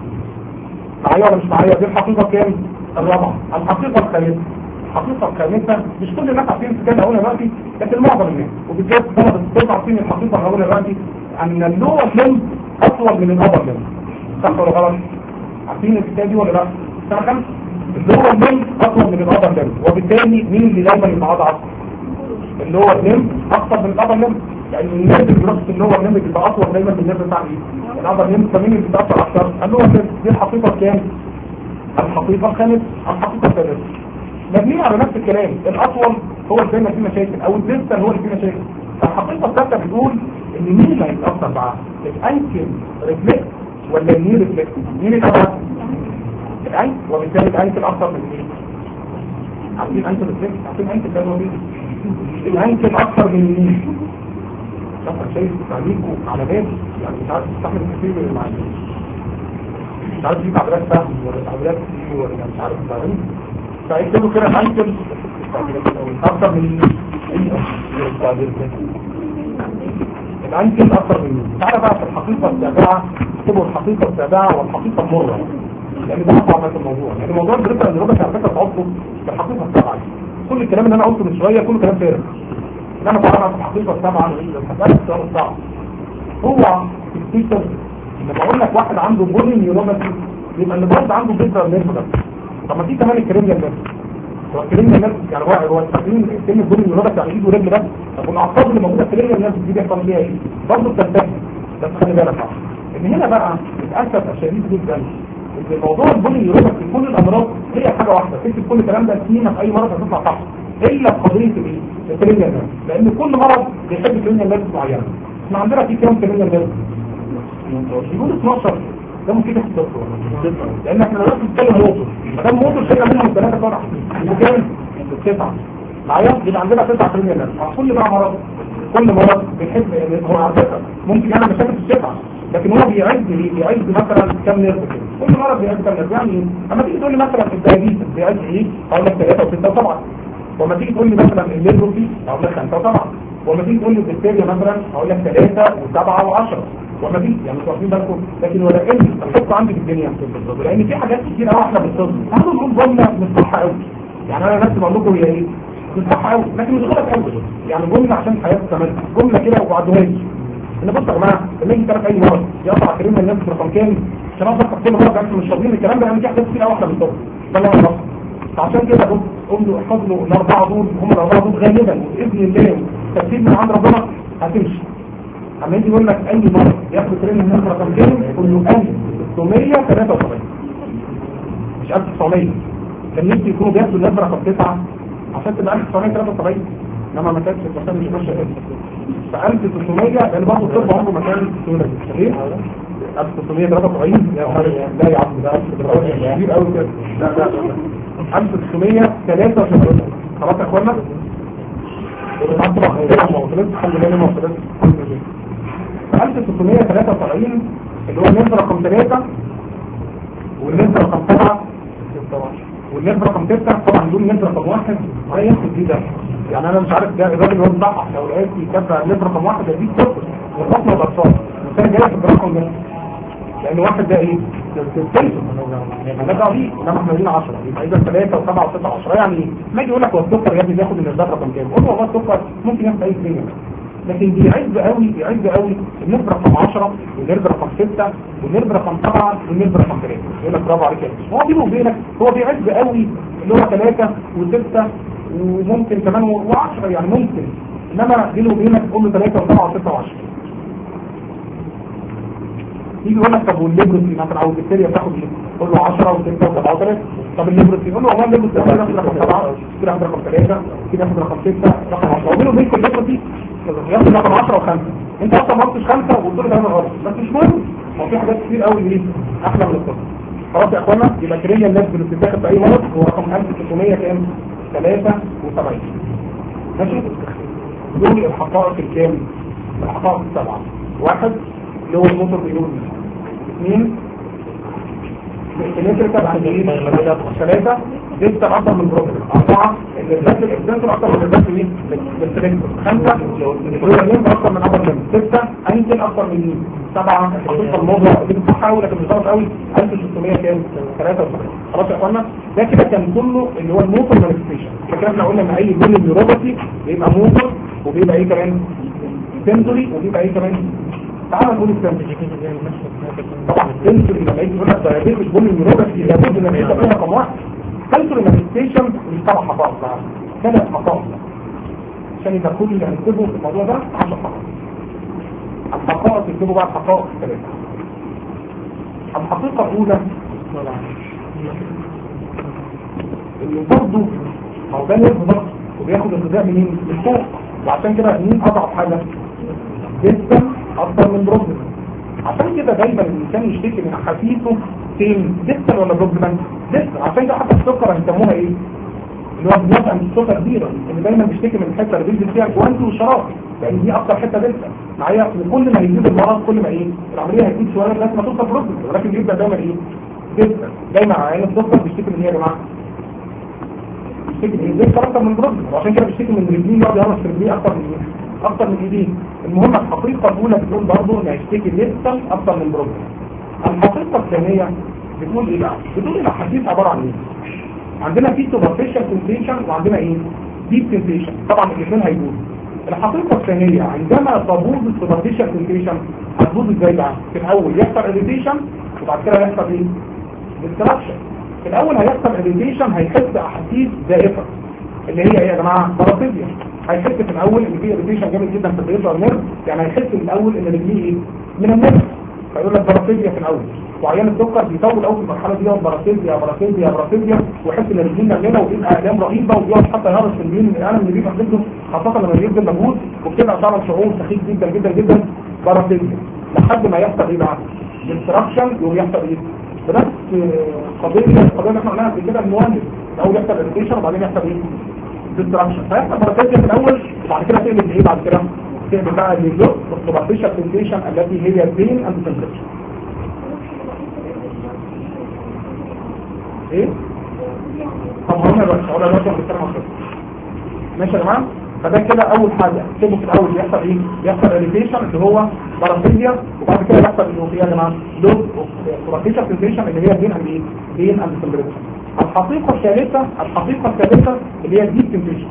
معايا ولا مش معايا دي الحقيقه كام؟ الرابعه الحقيقه الخامسه الحقيقة الخامسة مش كل الناس عارفين في كده هقولها دلوقتي لكن معظم الناس وبالذات طلبة الطب عارفين الحقيقة اللي هقولها دلوقتي ان اللور ليم اطول من الابر ليم صح ولا غلط؟ عارفين الحكاية دي ولا لا؟ سنة خمسة اللور ليم اطول من الابر ليم وبالتالي مين اللي دايما يبقى اضعف؟ اللور ليم اكتر من الابر ليم لان الناس اللي بيرقص اللور ليم بيبقى اطول دايما من الناس بتاع ايه؟ الابر ليم فمين اللي بيتاثر اكتر؟ اللور ليم دي الحقيقة كام؟ الحقيقة الخامسة الحقيقة الثالثة مبنية على نفس الكلام الاطول هو اللي دايما فيه مشاكل او الديستال هو اللي فيه مشاكل فالحقيقه الثالثه بتقول ان مين اللي هيتاثر بقى الانكل ريفلكس ولا النير ريفلكس مين الاول الانكل وبالتالي الانكل اكتر من ايه عارفين انكل ريفلكس عارفين انكل ده هو مين الانكل اكتر من النير شايف شايف تعليقه على باب يعني مش عارف تستحمل كثير من المعلومات مش عارف دي تعبيرات فهم ولا تعبيرات ايه ولا مش عارف فاهم فيكتبوا كده الانكل اكتر من الانكل اكتر من مين تعالى بقى في الحقيقه السابعه اكتبوا الحقيقه السابعه والحقيقه المره لان ده اصعب في الموضوع يعني موضوع الدراسه اللي ربك على فكره تحطه في الحقيقه السابعه كل الكلام اللي انا قلته من شويه كله كلام فارغ انما طبعا في الحقيقه السابعه هسألك السؤال الصعب هو الفيتر لما اقول لك واحد عنده بولي نيوروباثي يبقى اللي برضه عنده فكره نيرف طب ما في كمان الكريميا نيرف هو الكريميا نيرف يعني هو هو التقييم كلمه بولي نيوروباثي يعني ايده ورجل بس طب والاعصاب اللي موجوده في الكريميا نيرف دي بيحصل فيها ايه؟ برضه بتنتهي بس خلي بالك بقى ان هنا بقى للاسف الشديد جدا ان موضوع البولي نيوروباثي في كل الامراض هي حاجه واحده تكتب كل الكلام ده سنين في اي مرض هتطلع صح الا في قضيه الايه؟ الكريميا نيرف لان كل مرض بيحب كريميا نيرف معينه احنا عندنا في كام كريميا نيرف؟ يقول 12 ده ممكن يحصل لان احنا دلوقتي بنتكلم موتور ما دام موتور شيء منهم ثلاثه فرع وكام تسعه معايا يبقى عندنا تسعه في المية كل بقى مرض كل مرض بيحب هو على فكره ممكن يعمل مشاكل في الشفعه لكن هو بيعد بيعد مثلا كم نيرف كل مرض بيعد كم نيرف يعني اما تيجي تقول لي مثلا في الدايابيتس بيعد ايه اقول لك 3 و6 و7 وما تيجي تقول لي مثلا الليبروفي اقول لك 5 و7 وما تيجي تقول لي البكتيريا مثلا اقول لك 3 و7 و10 وما فيش يعني مش واخدين بالكم لكن ولا ان الحط عندي في الدنيا لان في حاجات كتير قوي احنا بنصدق احنا بنقول جمله مش صح قوي يعني انا نفسي بقول لكم هي ايه مش صح قوي لكن مش غلط قوي يعني جمله عشان حياه تستمر جمله كده وبعدوهاش ان بص يا جماعه لما يجي كلام اي مرض يقطع كلمه الناس رقم كام عشان اصلا كل مره انتم مش فاضيين الكلام ده لان في حاجات كتير قوي احنا بنصدق ده اللي انا فعشان كده بص قول له احفظ له الاربعه دول هم الاربعه دول غالبا باذن الله ترتيب من عند ربنا هتمشي اما يجي يقول لك اي مرض ياخد ترين من رقم كام يقول له 1673 مش 1900 كان نفسي يكونوا بياخدوا الناس رقم 9 عشان تبقى 1973 انما ما كانتش المكان مش ماشي كده ف 1600 لان برضه الطب عمره ما كان صحيح 1673 يا نهار لا يا عم ده كبير قوي كده لا لا لا 1673 خلاص يا اخوانا الحمد لله ما وصلتش 1673 اللي هو النسبة رقم 3 والنسبة رقم 7 والنسبة رقم 6 طبعا دول النسبة رقم 1 ولا ياخد دي ده يعني انا مش عارف ده الراجل هو بيضحك لو لقيت يتبع النسبة رقم 1 ده دي صفر والرقم الاطفال والثاني جاي في الرقم ده لان واحد ده ايه؟ يعني ده ضعيف انما احنا عايزين 10 يبقى اذا 3 و7 و6 10 يعني ما يجي يقول لك هو السكر يا ابني بياخد النسبة رقم كام؟ قول له والله السكر ممكن ياخد اي كلمه لكن بيعز قوي بيعز قوي النسبة رقم 10 والنسبة رقم 6 والنسبة رقم 7 والنسبة رقم 3 يقول لك برافو عليك هو بينه وبينك هو بيعز قوي اللي هو 3 و6 وممكن كمان و10 يعني ممكن انما بينه وبينك قول له 3 و7 و6 و10 يجي يقول لك طب والليبروسي مثلا او البكتيريا بتاخد ايه؟ قول له 10 و6 و7 و3 طب الليبروسي يقول له والله الليبروسي ياخد رقم 7 كده ياخد رقم 3 كده ياخد رقم 6 رقم 10 وبينه وبينك الليبروسي ياخد رقم 10 و5 انت اصلا ما قلتش 5 وقلت له كلام غلط بس مش مهم هو في حاجات كتير قوي ايه احلى من القصه خلاص يا اخوانا يبقى كريميا الناس اللي بتتاخد في اي مرض هو رقم 1600 كام 73 ماشي دول الحقائق الكام الحقائق السبعه واحد اللي هو الموتور بيقول اثنين الكتريكال عندي ثلاثة لسه أكثر من بروبلم أربعة الإرسال الإكسنتر أكثر من الإرسال مين؟ بالسلكتور خمسة الرولين أكثر من أكثر من ستة أنتن أكثر من مين؟ سبعة الخطة الموضوع دي بتصح قوي لكن مش ضغط قوي 1600 كام؟ 73 خلاص يا اخوانا ده كده كان كله اللي هو الموتور مانيفستيشن فكده احنا قلنا ان اي جول نيوروباثي بيبقى موتور وبيبقى ايه كمان؟ سنسوري وبيبقى ايه كمان؟ تعال نقول السنسوري طبعا السنسوري لما يجي يقول لك دايابيتس بول نيوروباثي لابد ان يبقى فيها رقم واحد سنسوري مانيفستيشن مش سبع حقائق بقى ثلاث حقائق عشان يبقى كل اللي هنكتبه في الموضوع ده 10 حقائق الحقائق يكتبوا بقى الحقائق الثلاثه الحقيقه الاولى اللي برضه هو ده نرف ضغط وبياخد الغذاء منين؟ من فوق وعشان كده مين اضعف حاجه؟ جدا اكتر من بروبلم عشان كده دايما الانسان يشتكي من حفيته فين ديستال ولا بروبلم ديستال عشان كده حتى السكر هيسموها ايه اللي هو بنبقى من السكر كبيره اللي دايما بيشتكي من الحته اللي بينزل فيها جوانت والشراب لان دي اكتر حته ديستال معايا وكل ما يزيد المرض كل ما ايه العمليه هتزيد شويه لغايه ما توصل بروبلم ولكن بيبدا دايما ايه ديستال دايما عيان السكر بيشتكي من ايه يا جماعه بيشتكي من ايه ديستال اكتر من بروبلم وعشان كده بيشتكي من رجليه يقعد يهرش في رجليه اكتر من ايه اكتر من ايدين المهم الحقيقه الاولى بتقول برضه ان هيشتكي لسه اكتر من بروبلم الحقيقه الثانيه بتقول ايه بقى بتقول الاحاسيس عباره عن ايه عندنا في سوبرفيشال سنسيشن وعندنا ايه ديب سنسيشن طبعا الاثنين هيجوزوا الحقيقة الثانية عندما تبوظ السوبرفيشال سنسيشن هتبوظ ازاي بقى في الاول يحصل اريتيشن وبعد كده يحصل ايه ديستراكشن في الاول هيحصل اريتيشن هيحس احاسيس زائفة اللي هي ايه يا جماعة بارافيزيا هيحس في الاول ان في اريتيشن جامد جدا في الريتر نيرف يعني هيحس في الاول ان رجليه ايه من النيرف فيقول لك بارافيزيا في الاول وعيان السكر بيطول قوي في المرحله دي بارافيزيا بارافيزيا بارافيزيا ويحس ان رجليه مليانه وبيبقى الام رهيبه وبيقعد حتى يهرش في البين من الالم اللي بيبقى في جسمه خاصه لما بيبذل مجهود وبتبقى طبعا شعور سخيف جدا جدا جدا بارافيزيا لحد ما يحصل ايه بقى؟ ديستراكشن يقوم يحصل ايه؟ بنفس قضيه القضيه اللي احنا قلناها قبل كده المولد الاول يحصل اريتيشن وبعدين يحصل ايه؟ ديستراكشن فيحصل بارافيزيا في الاول وبعد كده تقلب ايه بعد كده؟ تقلب بقى للجزء والسوبرفيشال سنسيشن التي هي بين اند تمبريتشر ايه طب هنا بقى هقول لك بالكلام اكتر ماشي يا جماعه فده كده اول حاجه تبقى في الاول يحصل ايه يحصل اليفيشن اللي هو بارافيزيا وبعد كده يحصل انه في يا جماعه لود بارافيزيا سنسيشن اللي هي بين اند ايه بين اند تمبريتشر الحقيقه الثالثه الحقيقه الثالثه اللي هي ديب سنسيشن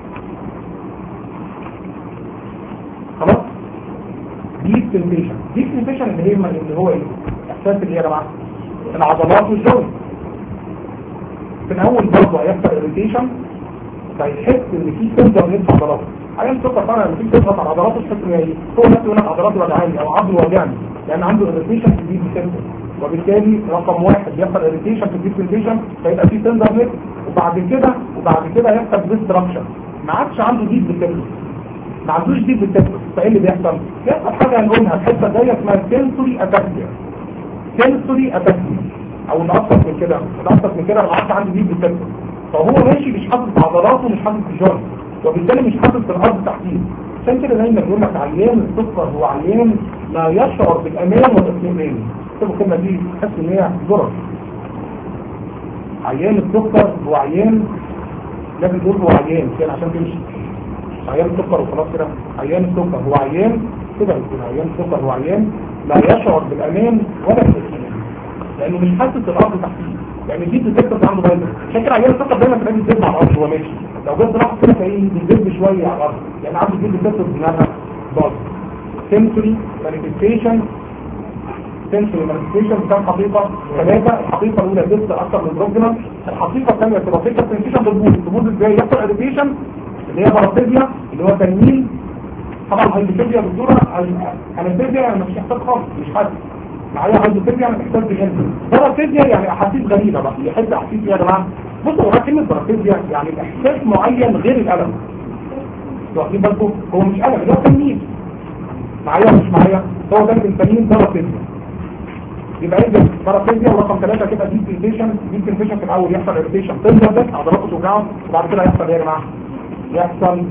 خلاص ديب سنسيشن ديب سنسيشن اللي هي اللي هو ايه احساس اللي هي يا جماعه العضلات والجوي في الاول برضه هيحصل اريتيشن فيحس ان في تندر نفس عضلاته عيان سكر طبعا لما تيجي تضغط على عضلاته تحس ان هي هو نفسه يقول لك عضلاته وجعاني او عضله وجعني لان عنده اريتيشن في الديب سنتر وبالتالي رقم واحد يحصل اريتيشن في الديب سنتيشن فيبقى في تندر نفس وبعد كده وبعد كده يحصل ديستراكشن ما عادش عنده ديب سنتر ما عندوش ديب سنتر فايه اللي بيحصل؟ بيحصل حاجه هنقولها الحته دي اسمها سنسوري اتاكسيا سنسوري اتاكسيا او الابسط من كده الابسط من كده انا عارف عندي دي بالتكتب فهو ماشي مش حاطط في عضلاته مش حاطط في جوه وبالتالي مش حاطط في الارض تحتيه عشان كده دايما بيقول لك عيان السكر هو عيان لا يشعر بالامان والاطمئنان اكتبوا الكلمه دي تحس ان هي ضرر عيان السكر هو عيان لازم تقول هو عيان كده عشان تمشي عيان السكر وخلاص كده عيان السكر هو عيان كده عيان السكر هو عيان لا يشعر بالامان ولا بالاطمئنان لانه مش حاسس الارض تحتيه يعني دي بتكتب عنده بايظه عشان كده عيال السكر دايما تلاقيه بيدب على الارض وهو ماشي لو جت راح كده تلاقيه بيدب شويه على الارض يعني عنده دي بتكتب دماغها باظ سنسوري مانيفستيشن سنسوري مانيفستيشن كان حقيقه ثلاثه الحقيقه الاولى لسه اكتر من بروجنال الحقيقه الثانيه سيرافيكال سنسيشن بالبوز البوز ازاي يحصل اديشن اللي هي بارافيزيا اللي هو تنميل طبعا الهيدروفيزيا بالدوره الهيدروفيزيا يعني مش محتاج خالص مش حاسس معايا هيدروفيزيا يعني محتاج بجنب بارافيزيا يعني احاسيس غريبه بقى يحس احاسيس يا جماعه بصوا هو كلمه بارافيزيا يعني احساس معين غير الالم واخدين بالكم هو مش الم ده تنميل معايا ولا مش معايا هو ده بنسميه بارافيزيا يبقى ايه بارافيزيا ورقم ثلاثة كده دي سنسيشن دي سنسيشن في الاول يحصل اريتيشن تنزل بس عضلاته توجعه وبعد كده يحصل ايه يا جماعه يحصل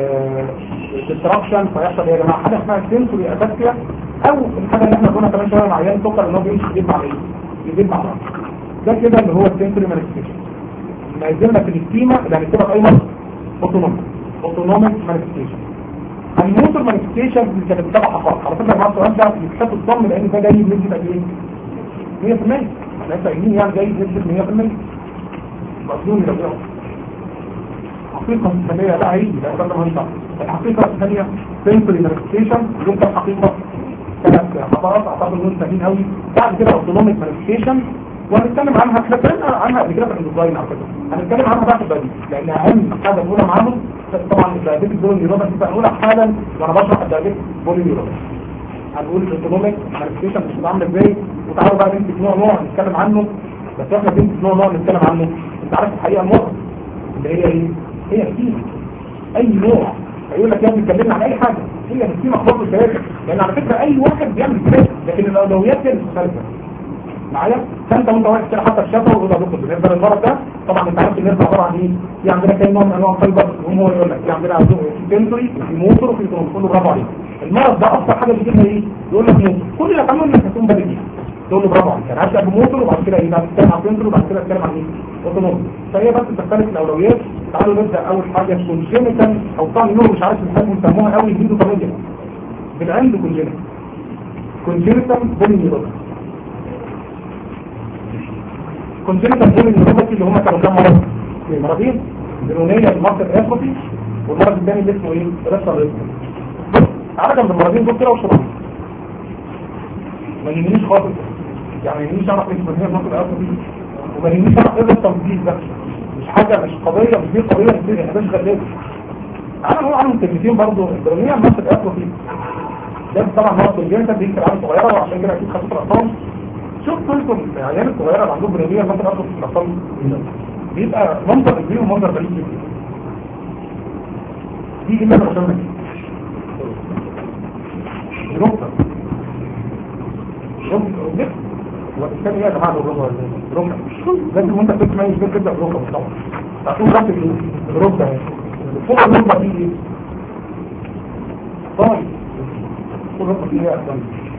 ديستراكشن فيحصل ايه يا جماعه حاجه اسمها سنسوري اتاكيا او الحاجه اللي احنا قلنا كمان شويه مع عيان سكر ان هو بيمشي يدب على ايه يدب على الارض ده كده اللي هو السنسوري مانيفستيشن ما يزلنا في السكيما اللي هنكتبها في اي مره اوتونوميك اوتونوميك مانيفستيشن الموتور مانيفستيشن اللي كانت بتتابع حفاظ على فكره مع السؤال ده بيتحط الضم لان ده جاي بنسبه قد ايه 100% احنا لسه قايلين يعني جاي بنسبه 100% مظلوم لو يقف الحقيقة الثانية لا هيجي لا ده مهم الحقيقة الثانية سنسوري مانيفستيشن اللي انت الحقيقة ثلاث حضارات اعتقد انهم سهلين قوي بعد كده اوتونوميك مانيفستيشن وهنتكلم عنها احنا اتكلمنا عنها قبل كده في الديزاين على فكره هنتكلم عنها بقى في البديل لان اهم حاجه نقولها معاهم طبعا الدايابيتك بولي نيوروباث هنقولها حالا وانا بشرح الدايابيتك بولي نيوروباث هنقول الاوتونوميك مانيفستيشن مش عامل ازاي وتعالوا بقى نمسك نوع نوع نتكلم عنه بس احنا بنمسك نوع نوع نتكلم عنه انت عارف الحقيقه النقطه اللي هي ايه؟ هي الكيمة اي نوع هيقول لك يا ابني اتكلمنا عن اي حاجه هي الكيمة خلاص الثلاثه لان على فكره اي واحد بيعمل كده لكن الاولويات هي مختلفه معايا فانت وانت واحد كده حتى الشفا ويقول لك دكتور بالنسبه للمرض ده طبعا انت عارف الناس عباره عن ايه في عندنا كام نوع من انواع الفايبر وهم هو يقول لك في عندنا سنسوري وفي موتور وفي كله برافو عليك المرض ده اكتر حاجه بيجيبها ايه يقول لك موتور كل اللي هتعمله انك تكون بالغ بيها تقول له برافو عليك انا هبدا بموتور وبعد كده ايه بعد تتكلم عن سنسور وبعد كده اتكلم عن ايه اوتونومي فهي بس بتختلف الاولويات تعالوا نبدا اول حاجه كونجينيتال او طبعا نور مش عارف ازاي بيسموها قوي هيدو طبيعيه بالعند كونجينيتال كونجينيتال بولينيوروباثي كونجينيتال بولينيوروباثي اللي هم كانوا كام مرض؟ مرضين برونيه الماركت اتروفي والمرض الثاني اللي اسمه ايه؟ ريستر ريستر تعالى جنب المرضين دول كده وشرح ما يهمنيش خالص يعني ما يهمنيش اعرف ايه برونيه الماركت اتروفي وما يهمنيش اعرف ايه التنظيف ده مش حاجه مش قضيه مش دي قضيه كتير احنا مش غلابه تعالى نقول عنهم كلمتين برضه البرونيه الماركت اتروفي ده طبعا هو كونجنتال دي كلام صغيره وعشان كده اكيد خدت الارقام شفتوا انتم العيال الصغيره اللي عندهم برونيه مثلا اصلا في الاطفال بيبقى منظر كبير ومنظر غريب جدا دي ايه اللي انا بسميها ركبه ركبه والثاني ايه يا جماعه الركبه ركبه لازم وانت بتسمع ايه تبدا بركبه طبعا هتقول ركبه ركبه فوق الركبه دي ايه طيب الركبه دي ايه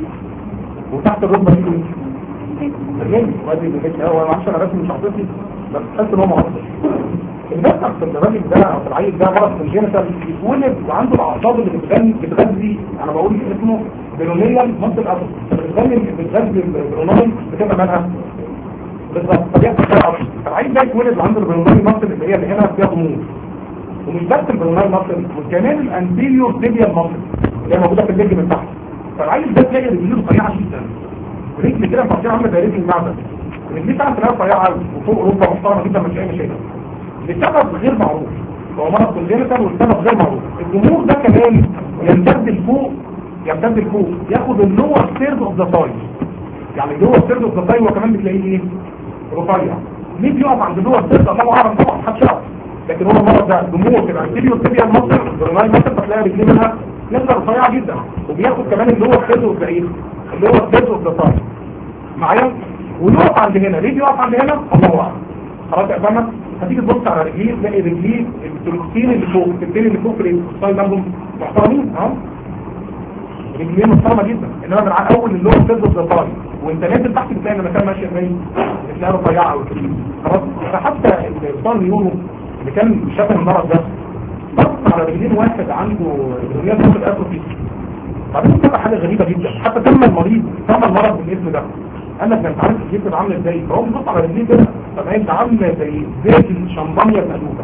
وتحت الركبه دي ايه الرجل وادي الرجل هو ما اعرفش انا رسمي شخصيتي بس تحس ان هو معصب الناس في الراجل ده او في العيل ده مرض الجينيتال بيتولد وعنده الاعصاب اللي بتغني بتغذي انا بقول اسمه بيرونيال مصل الاسد بتغني بتغذي البروناي بتبقى مالها بالظبط فبيحصل فيها اصل العيل ده يتولد وعنده البروناي مصل اللي هي اللي هنا فيها غموض ومش بس البروناي مصل وكمان الانتيريور تيبيال مصل اللي هي موجوده في الليج من تحت فالعيل ده تلاقي رجليه رفيعه جدا رجل كده مقطعه عامله زي رجل المعدن رجليه بتاعت تلاقيها رفيعه وفوق ركبه محترمه جدا مش اي مشاكل لسبب غير معروف هو مرض كونجنتال والسبب غير معروف الجمهور ده كمان يمتد لفوق يمتد لفوق ياخد اللور ثيرد اوف ذا سايد يعني اللور ثيرد اوف ذا سايد هو كمان بتلاقيه ايه رفيع ليه بيقف عند اللور ثيرد الله اعلم طبعا محدش يعرف لكن هو المرض ده جمهور كده الفيديو التبيا المصدر البرنامج مثلا بتلاقي رجليه منها نقدر رفيعه جدا وبياخد كمان اللور ثيرد اوف ذا ايه اللور ثيرد اوف ذا سايد معايا ويقف عند هنا ليه بيقف عند هنا الله اعلم خلاص يا فندم هتيجي تبص على رجليه تلاقي رجليه التروكسين اللي فوق التبتين اللي فوق في الستايل لهم محترمين اهو رجليه محترمه جدا انما من على اول اللي هو بتضرب زفاري وانت نازل تحت بتلاقي المكان ماشي ازاي بتلاقي رفيعه او كده خلاص فحتى الصار يورو اللي كان شاف المرض ده بص على رجلين واحد عنده رجلين فوق الاتروفي بعدين بتبقى حاجه غريبه جدا حتى تم المريض تم المرض بالاسم ده قال لك ده انت عارف الجسم عامل ازاي فهو بيبص على رجليه كده طب انت عامله زي زيت الشمبانيا المقلوبه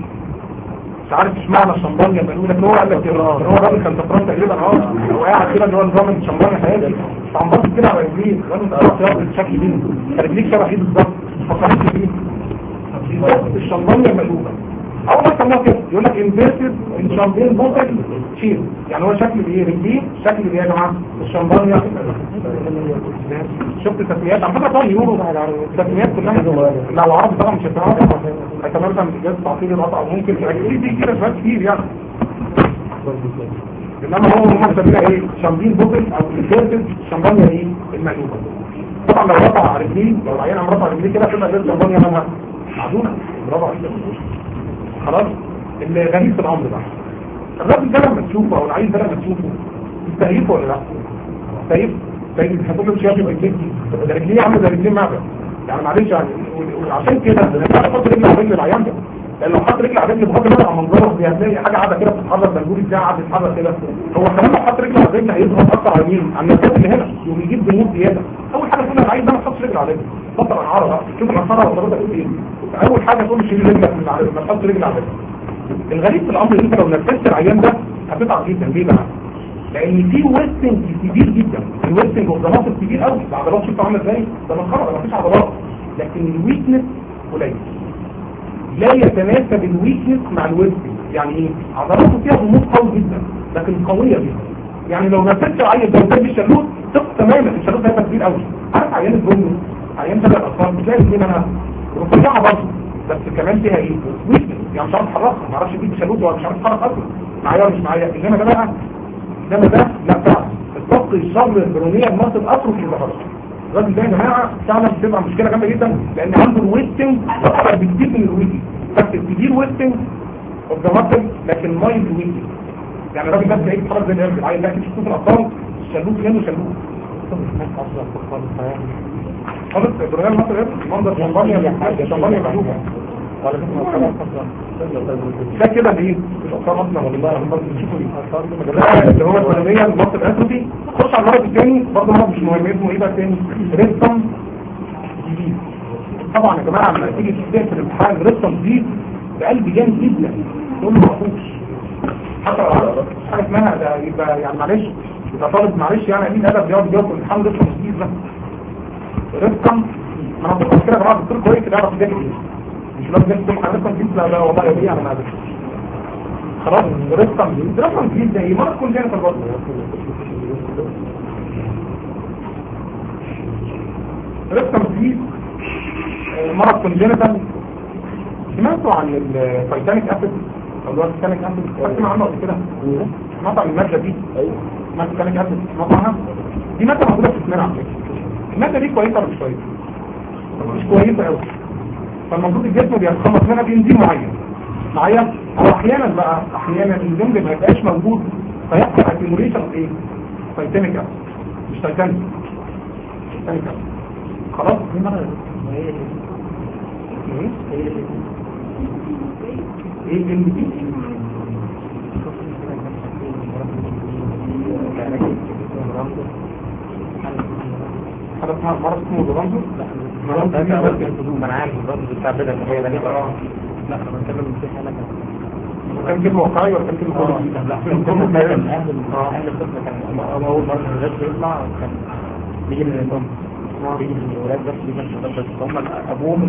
مش عارف اشمعنى الشمبانيا المقلوبه لكن هو قال لك كده هو الراجل كان سكران تقريبا اه هو قاعد كده اللي هو نظام الشمبانيا حياتي فعم بص كده على رجليه قال له انت عارف ياخد الشكل دي رجليك شبه ايه بالظبط فكرت فيه الشمبانيا المقلوبه اول ما سموها كده يقول لك انفيرتد الشامبين بوتل شيل يعني هو شكل ايه رجليه شكل ايه يا جماعه الشمبانيا شفت تسميات على فكره طبعا يورو التسميات كلها لو عربي طبعا مش هتعرف هتعملها من جهاز تعطيل القطع ممكن في دي كده شويه كتير يعني انما هو هم مسمينها ايه شامبين بوتل او انفيرتد شمبانيا ايه المقلوبه طبعا لو رفع رجليه لو العيان عم رفع رجليه كده تبقى غير شمبانيا مالها معدومه برافو عليك خلاص اللي غريب في الامر ده الراجل ده لما تشوفه او العيل ده لما تشوفه تستهيفه ولا لا تستهيفه تستهيف هتقول له مش شايف رجليه ده رجليه عامله زي رجليه معبد يعني معلش يعني وعشان كده انا احط رجلي على رجل العيان ده لان لو حط رجلي على رجلي بغض النظر عن منظره هتلاقي حاجه قاعده كده بتتحرك بنقول ازاي قاعده تتحرك كده هو كمان لو حط رجله على رجلي هيضغط اكتر على مين؟ على النفسات اللي هنا يقوم يجيب دموع زياده اول حاجه تقول العيل ده ما تحطش رجل على رجلي بطل انعاره بقى شوف الانعاره وضربتها تقول ايه اول حاجه تقول شيل رجلك من على ما تحط رجل على رجلك الغريب في الامر ان انت لو نفذت العيان ده هتتعب جدا ليه بقى؟ لان في ويستنج كبير جدا الويستنج اوف ذا ماسل كبير قوي العضلات شوف عامله ازاي ده منخرط ما فيش عضلات لكن الويكنس قليل لا يتناسب الويكنس مع الويستنج يعني ايه عضلاته فيها غموض قوي جدا لكن قويه جدا يعني لو نفذت العيان ده وجاب الشلوت ثق تماما الشلوت هيبقى كبير قوي عارف عيان البرونو عيان ده الاطفال بتلاقي الاثنين انا رفيعه برضه بس كمان فيها ايه ويكنس يعني مش عارف اتحركها ما اعرفش اجيب شلوت ولا مش عارف اتحرك اصلا معايا ولا مش معايا انما ده بقى انما ده لا فعلا الضغط الشر البرونيه المصل اطرف في الظهر الراجل ده يا جماعه فعلا بتبقى مشكله جامده جدا لان عنده الويستنج اكتر بكتير من الويكي بس كتير ويستنج اوف ذا ماسل لكن مايند ويكي يعني الراجل ده تلاقيه بيتحرك زي القرد العيل ده تشوف الاطفال شلوت هنا وشلوت خالص البرونيه المصل منظر شمبانيا شمبانيا مهلوكه ده كده الايه الاطفال اصلا والله احنا بنشوفه ايه اللي هو الكولونيه المصري الاسودي خش على المرض الثاني برضه مرض مش مهم اسمه ايه بقى الثاني ريستم جديد طبعا يا جماعه لما تيجي تستقبل في الامتحان ريستم جديد بقلب جامد جدا تقول له ما اخوش حتى لو عرف حاجه اسمها ده يبقى يعني معلش يبقى طالب معلش يعني قليل ادب بيقعد يجاوب في الامتحان ريستم جديد ده ريستم ما انا بقول كده يا جماعه الدكتور كويس اللي يعرف يذاكر مش لازم تكون حضرتك جديد لا لا والله يا بيه انا ما أدري. خلاص ريستم جديد ريستم جديد ده ايه مرض كل جانب البطن ريستم جديد آه، مرض كونجينيتال سمعتوا عن التايتانيك اسيد او اللي هو التايتانيك اسيد سمعت عنه قبل كده سمعت عن الماده دي سمعت التايتانيك اسيد سمعت عنها دي ماده موجوده في جسمنا على فكره الماده دي كويسه ولا مش كويسه مش كويسه قوي فالمفروض الجسم بيتخلص منها بانزيم معين معايا او احيانا بقى احيانا الانزيم ده ما يبقاش موجود فيحصل اكيموليشن اوف ايه تايتانيك اسيد مش تايتانيك تايتانيك اسيد خلاص دي مرة هي ايه هي ايه ال دي حاجه اسمها مرض اسمه لورانزو مرض ما اسمه انا عارف الرد بتاع بدل هي ده لا انا بتكلم في حاله كان كلمه واقعي ولا كان كلمه كوميدي؟ لا كان كل كلمه اهل فعلا. اهل اه اهل الطفل كان اول مره الولاد بيطلع كان بيجي من الام بيجي من الولاد بس بيجي من الولاد بس هم ابوهم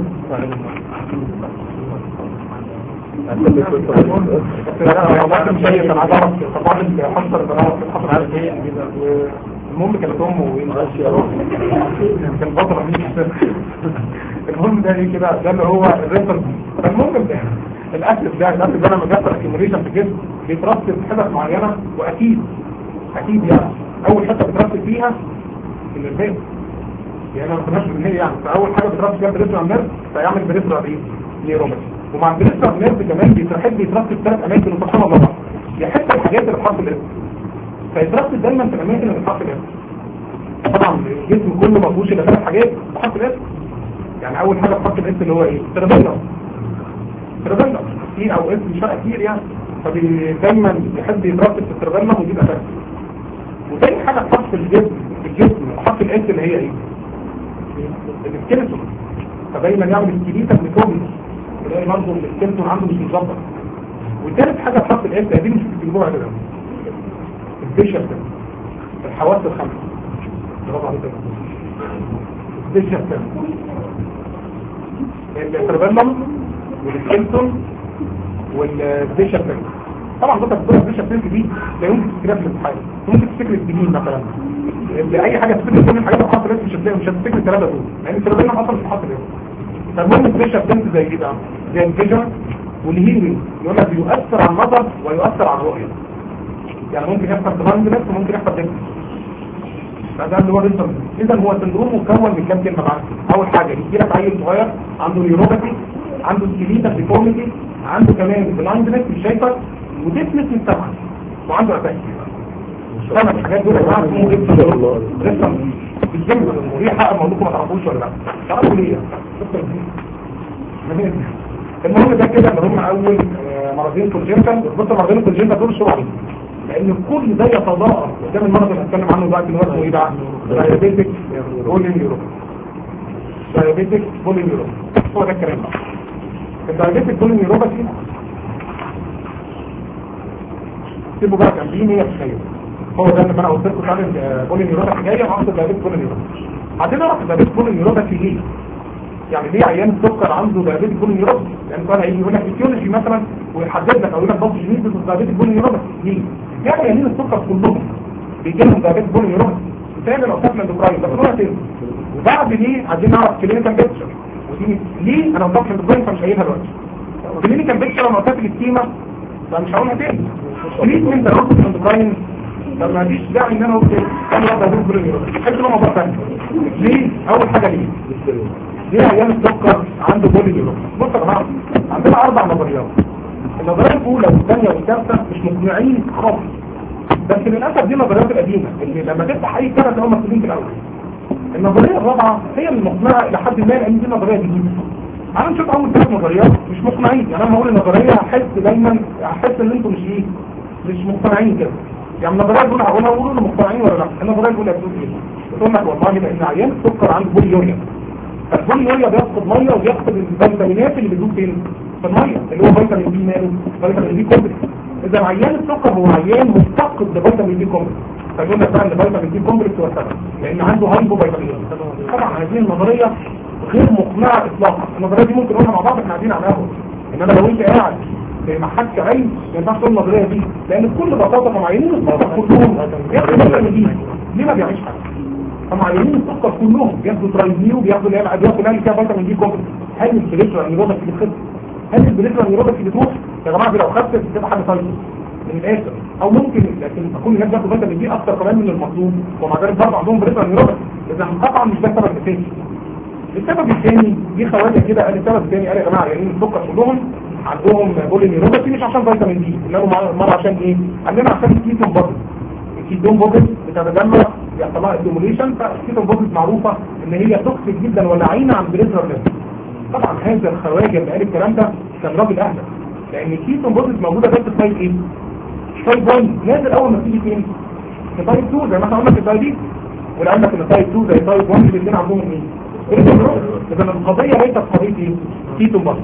والله مش هي كان عباره طبعا الحصر البنات الحصر المهم كانت امه وايه كان بطل المهم ده ايه كده ده اللي هو الريفرنس فالمهم ده الاسيد ده الاسيد ده لما بيحصل اكيموليشن في الجسم بيترسب في حتت معينه واكيد اكيد يعني اول حته بيترسب فيها النرفين يعني ما كناش بالنية يعني فاول حاجه بترسب فيها بريفرال نيرف فيعمل بريفرال ايه نيروباثي ومع البريفرال نيرف كمان بيترحب بيترسب ثلاث اماكن وسبحان الله يحس الحاجات اللي بتحط الاسم فيترسب دايما في الاماكن اللي بتحط الاسم طبعا الجسم كله ما فيهوش الا ثلاث حاجات بتحط الاسم يعني اول حاجه بتحط الاسم اللي هو ايه سيربيلم سيربيلم كتير او اسم مش فارق كتير يعني فدايما يحب يترسب في السيربيلم ويجيب اساس وتاني حاجه تحط في الجسم في الجسم تحط الاس اللي هي ايه السكيلتون فدايما يعمل سكيليتا بنيكوبي تلاقي برضه السكيلتون عنده مش مظبط وثالث حاجه تحط الاس دي مش بتجيبوها كده الفيشر ده الحواس الخمسه برافو عليك الفيشر ده السيربيلم والسكيلتون والفيشر ده طبعا ده تفضل الفيشر ده دي لا يمكن تفتكرها في الامتحان ممكن تفتكر السنين مثلا اي حاجه تفتكر كل الحاجات اللي حصلت مش هتلاقي مش هتفتكر الثلاثه دول لان السيربيلم حصل مش حصل ايه فالمهم الفيشر ده زي ايه بقى زي الفيجن والهيرنج يقول لك بيؤثر على النظر ويؤثر على الرؤيه يعني ممكن يحصل بلاندنس وممكن يحصل ديفنس فده اللي هو ريسم اذا هو سندروم مكون من كام كلمه معاك اول حاجه يجي لك عيل صغير عنده نيوروباثي عنده سكيليتا ديفورميتي عنده كمان بلاندنس مش شايفه وديفنس من السمع وعنده اتاك ثلاث حاجات دول يا جماعه اسمهم ريسم بالجمله ودي حق موضوعكم ما تعرفوش ولا لا تعرفوا ليه المهم ده كده اللي هم اول آه، مرضين كونجنتال بص مرضين الكونجنتال دول شو عليهم لان كل ده يتضاءل قدام المرض اللي هنتكلم عنه دلوقتي اللي هو اسمه ايه بقى دايابيتك بولين يوروب دايابيتك بولين يوروب هو ده الكلام بقى الدايابيتك بولين يوروباثي سيبوا بقى جنبيه 100 تخيل هو ده اللي انا قلت لكم تعالى بولين يوروباثي جايه وعنده دايابيتك بولين يوروباثي هتعرف الدايابيتك بولين يوروباثي ليه يعني ليه عيان السكر عنده دايابيتك بولين يوروباثي يعني كان هيجي يقول لك فيسيولوجي مثلا ويحدد لك او يقول لك بص جنين بس دايابيتك بولين يوروباثي ليه يعني عيانين السكر كلهم بيجي لهم دايابيتك بولين يوروباثي تاني الاوساط الاندوكراين بس هو تاني وبعد ليه عايزين نعرف كلينيكال بيكتشر ودي ليه انا اوساط الاندوكراين فمش قايلها دلوقتي كلينيكال بيكتشر انا اوساط الكتيمه فمش هقولها تاني تريتمنت الاوساط الاندوكراين طب ما فيش داعي ان انا اقول كده انا واحد هقول بولين يوروباثي حته بقى موضوع ثاني ليه اول حاجه ليه دي عيان السكر عنده بولي نيوروباثي بص يا جماعه عندنا اربع نظريات النظريه الاولى والثانيه والثالثه مش مقنعين خالص بس للاسف دي النظريات القديمه اللي لما تفتح اي كتاب هم مكتوبين في الاول النظريه الرابعه هي المقنعه الى حد ما لان دي نظريه جديده انا نشوف اول ثلاث نظريات مش مقنعين يعني انا هقول النظريه هحس دايما هحس ان انتم مش ايه مش مقتنعين كده يعني النظريه الاولى هقولها اقول انتم مقتنعين ولا لا النظريه الاولى بتقول ايه بتقول لك والله لان عيان السكر عنده بوليوريا البوليوريا بيفقد ميه وبيفقد الفيتامينات اللي بتدوب فين في الميه اللي هو فيتامين بي ماله فيتامين بي كومبلكس اذا عيان السكر هو عيان مفتقد لفيتامين بي كومبلكس فيقول لك بقى ان فيتامين بي كومبلكس هو السبب لان عنده هايبو فيتامين طبعا هذه النظريه غير مقنعه اطلاقا النظريه دي ممكن نقولها مع بعض احنا قاعدين على قهوه انما لو انت قاعد ما حدش علم ما ينفعش تقول النظريه دي لان بكل بساطه فمعينين السكر كلهم بياخدوا فيتامين بي ليه ما بيعيش حاجه فمعينين السكر كلهم بياخدوا ترايزيو بياخدوا اللي هي الادويه كلها اللي فيها فيتامين بي كومبلكس هل البليترا نيروباثي بتخف هل البليترا نيروباثي بتروح يا جماعه دي لو خفت بتبقى حاجه طيبه من الاخر او ممكن لكن تكون الناس بياخدوا فيتامين بي اكتر كمان من المطلوب ومع ذلك برضه عندهم بريترا نيروباثي اذا طبعا مش ده السبب الاساسي السبب الثاني دي خواجه كده قال السبب الثاني قال يا جماعه يعني السكر كلهم عندهم بولي نيروباثي مش عشان فيتامين دي انما مره عشان ايه؟ عندنا عشان الكيتون بودي الكيتون بودي بتتجمع بيحصل لها ستيموليشن فالكيتون بودي معروفه ان هي توكسيك جدا ولعينه عن بريترا طبعا هذا الخواجه اللي قال الكلام ده كان راجل اهبل لان الكيتون بودي موجوده بس في تايب ايه؟ تايب 1 نازل اول ما تيجي فين؟ في تايب 2 زي ما احنا قلنا في الدايبيت ولو قال لك ان تايب 2 زي تايب 1 الاثنين عندهم ايه؟ اذا القضيه ليست قضيه ايه؟ كيتون بودي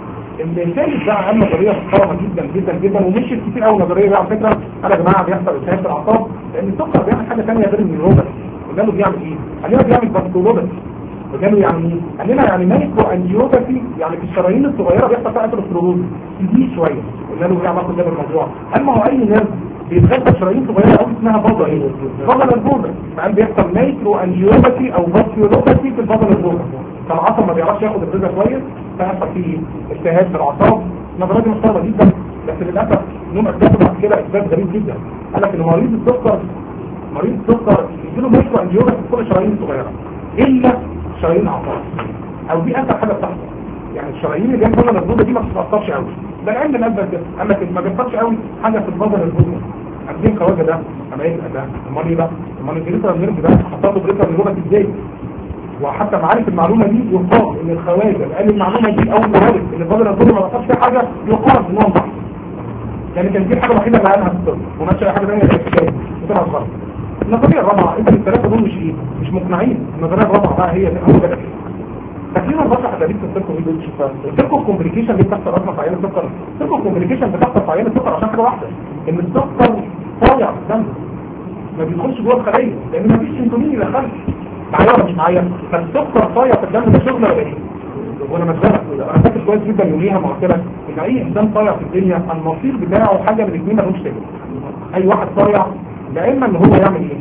الثالث بقى عن نظريه محترمه جدا جدا جدا ومشيت كتير قوي نظريه بقى على فكره انا يا جماعه بيحصل التهاب في الاعصاب لان السكر بيعمل حاجه ثانيه غير النيوروباثي قال له بيعمل ايه؟ قال له بيعمل باثولوباثي وقالوا يعني ايه؟ قال لنا يعني مايكرو انجيوباثي يعني في الشرايين الصغيره بيحصل فيها اثيروسكلروز دي شويه قلنا له ايه علاقه ده بالموضوع؟ قال ما هو اي ناس بيتغذى شرايين صغيره قوي اسمها بابا ايه؟ بابا البوزه فقال بيحصل مايكرو انجيوباثي او باثولوباثي في البابا البوزه فالعصب ما بيعرفش ياخد الغذاء كويس فيحصل فيه التهاب في الاعصاب نظريه دي محترمه جدا بس للاسف نوم اثبته بعد كده اثبات غريب جدا قال لك ان مريض السكر مريض السكر يجيله مايكرو انجيوباثي في كل الشرايين الصغيره الا شرايين الاعصاب او دي اكثر حاجه بتحصل يعني الشرايين اللي جنب البوزه دي ما بتتاثرش قوي ده العلم الاثبت ده قال لك ما بيحصلش قوي حاجه في البظر البوزه عارفين الخواجه ده اما ايه ده امال ايه بقى امال الجليسرا نيرف ده حطها له جليسرا نيرف ازاي وحتى معارف المعلومة دي يقال ان الخواجة قال المعلومة دي اول ما عرف ان البدر الظلم ما بقاش فيها حاجة يقال ان هو صح يعني كان دي الحاجة الوحيدة اللي قالها في الطب وما اي حاجة ثانيه كانت كده وطلع غلط النظرية الرابعة انت الثلاثة دول مش ايه مش مقنعين النظرية الرابعة بقى هي اول بدأ تكليم البشر حداديد في السيركو دول السيركو كومبليكيشن اللي بتحصل اصلا في عيان السكر السيركو كومبليكيشن بتحصل في عيان السكر عشان حاجة واحدة ان السكر طالع في الدم ما بيدخلش جوه الخلية لان ما فيش سيمتومين يدخلش معايا ولا مش معايا فالسكر طايع في الدم ده شغل ولا ايه وانا مسألة انا فاكر كويس جدا يوميها ما قلت لك ان اي انسان طايع في الدنيا المصير بتاعه حاجه من الاثنين ملوش تاني اي واحد طايع لا اما ان هو يعمل ايه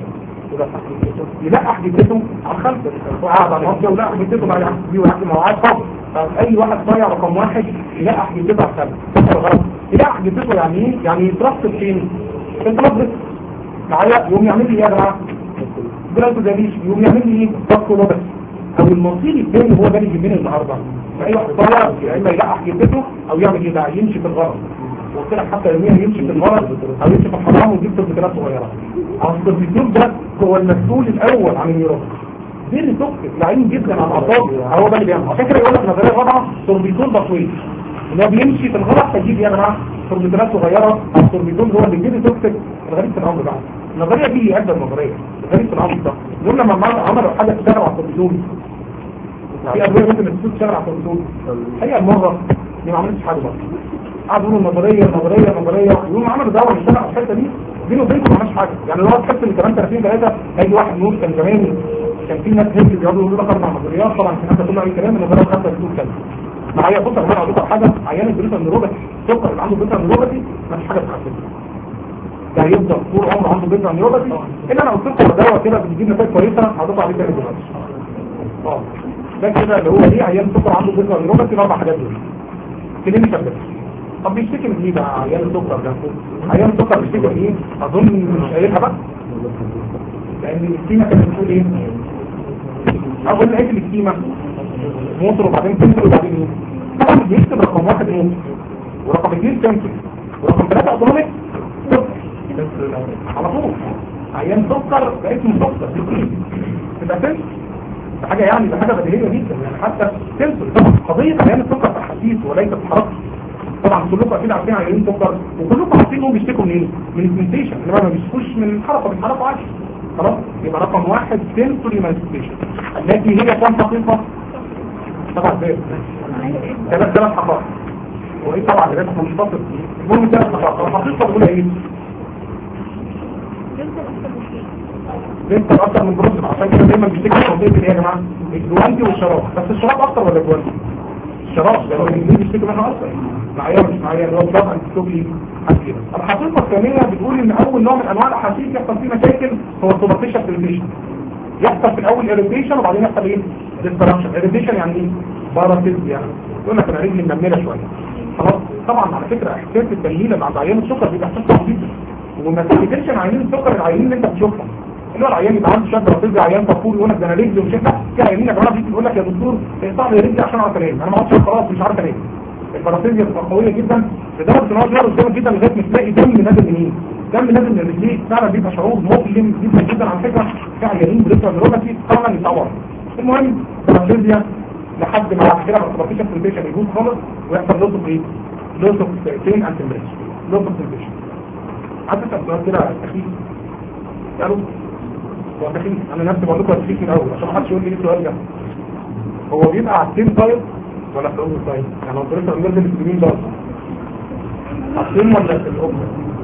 يلقح جدته على الخلف وقاعد على الارض ويلقح جدته بعد دي واحد ما هو قاعد فاضي اي واحد طايع رقم واحد يلقح جدته على الخلف ده غلط يلقح جدته يعني ايه يعني يترصد فين في البلد معايا يقوم يعمل لي ايه يا جماعه بلا تدريش يقوم يعمل لي ايه ضغط بس او المصير الثاني هو ده اللي يهمنا النهارده فاي واحد طالع يا اما يلقح جدته او يعمل ايه بقى يمشي في الغرض قلت لك حتى يوميا يمشي في الغرض او يمشي في الحرام ويجيب تربيتات صغيره اصل الدكتور ده هو المسؤول الاول عن النيران دي اللي توكسيك لعين جدا على الاعصاب هو ده اللي بيعمل عشان كده يقول لك نظريه رابعه توربيتون بطويل ان هو بيمشي في الغلط فيجيب يا جماعه توربيتونات صغيره التوربيتون هو اللي بيجيب توكسيك الغريب في الامر بقى النظريه دي ادى النظريه الغريب في الامر ده يقول لما عملوا حاجه تشتغل على التوربيتون في ادويه ممكن السوق تشتغل على التوربيتون هي المره دي ما عملتش حاجه بقى قعدوا يقولوا النظريه النظريه النظريه يقولوا عملوا دواء يشتغل على الحته دي بينه وبينكم ما عملش حاجه يعني لو تحس ان كمان 30 3 هيجي واحد نور كان زمان كان في ناس هيك بيقعدوا يقولوا لك اربع نظريات طبعا كان هذا كله اي كلام النظريه خمسه بتقول كذا معايا بص انا هقول لك حاجه عيان البريتا النيروباثي السكر اللي عنده بريتا النيروباثي ما فيش حاجه تحسنه ده هيفضل طول عمره عنده بريتا النيروباثي الا انا قلت لكم دواء كده بتجيب نتائج كويسه هضيف عليه تاني دلوقتي اه ده كده اللي هو ايه عيان السكر عنده بريتا النيروباثي الاربع حاجات دول كلينيكال بس طب بيشتكي من ايه بقى عيان السكر ده عيان السكر بيشتكي من ايه اظن مش قايلها بقى لان الكيمه كانت بتقول ايه اقول لقيت الكيمه موتر وبعدين تنزل وبعدين ايه طبعا بيكتب رقم واحد ايه ورقم اثنين تنزل ورقم ثلاثة اوتوماتيك على طول عيان سكر بقيت مسكر تبقى تنزل ده حاجه يعني ده حاجه بديهيه جدا يعني حتى تنسوا طبعا قضيه عيان السكر تحسيس وليس حركه طبعا كلكم اكيد عارفين عيانين سكر وكلكم عارفين انهم بيشتكوا منين من السنسيشن انما ما بيشتكوش من الحركه بيتحركوا عادي خلاص يبقى رقم واحد سنسوري مانيفستيشن التي هي كم حقيقه طبعا ازاي ثلاث ثلاث حقائق وايه طبعا ده مش منتصف المهم ثلاث حقائق الحقيقه بتقول ايه بنت اكتر من بروز عشان كده دايما بيشتكي من قضيه ايه يا جماعه الجوانتي والشراب بس الشراب اكتر ولا الجوانتي الشراب ده هو اللي بيشتكي منها اصلا معايا مش معايا اللي هو بلاد انت تشوفي الحقيقه الثانيه بتقول ان اول نوع من انواع الاحاسيس يحصل فيه مشاكل هو السوبرفيشال فيرميشن يحصل في الاول اريتيشن وبعدين يحصل ايه ديستراكشن اريتيشن يعني ايه باراسيز يعني يقول لك انا رجلي ممنه شويه خلاص طبعا على فكره احساس التنميل مع عيان السكر بيبقى احساس صعب جدا وما تفتكرش عن عيانين السكر العيانين اللي انت بتشوفهم اللي هو العيان يبقى عنده شد باراسيز عيان طفول يقول لك ده انا رجلي وشده في عيانين يا جماعه بيجي يقول لك يا دكتور اقطع لي رجلي عشان اعرف انام انا ما اقعدش خلاص مش عارف انام الباراسيزيا بتبقى قويه جدا لدرجه ان هو بيقعد قدام جدا لغايه ما تلاقي دم نازل منين دم نازل من الرجلين فعلا بيبقى شعور مؤلم جدا جدا على فكره في عيانين بريتوال نيوروباثي طبعا يتعور المهم الباراسيزيا لحد ما بعد كده ما تبقاش الفلتريشن يجوز خالص ويحصل لوس اوف ايه؟ لوس اوف بين اند تمبريتشر لوس اوف فلتريشن عايز اسال سؤال كده خفيف قالوا هو خفيف انا نفسي بقول لكم خفيف من الاول عشان ما حدش يقول لي ايه السؤال ده هو بيبقى على السين سايد ولا في الأم سايد يعني لو طريقة النزل في اليمين ده عصين ولا في الأم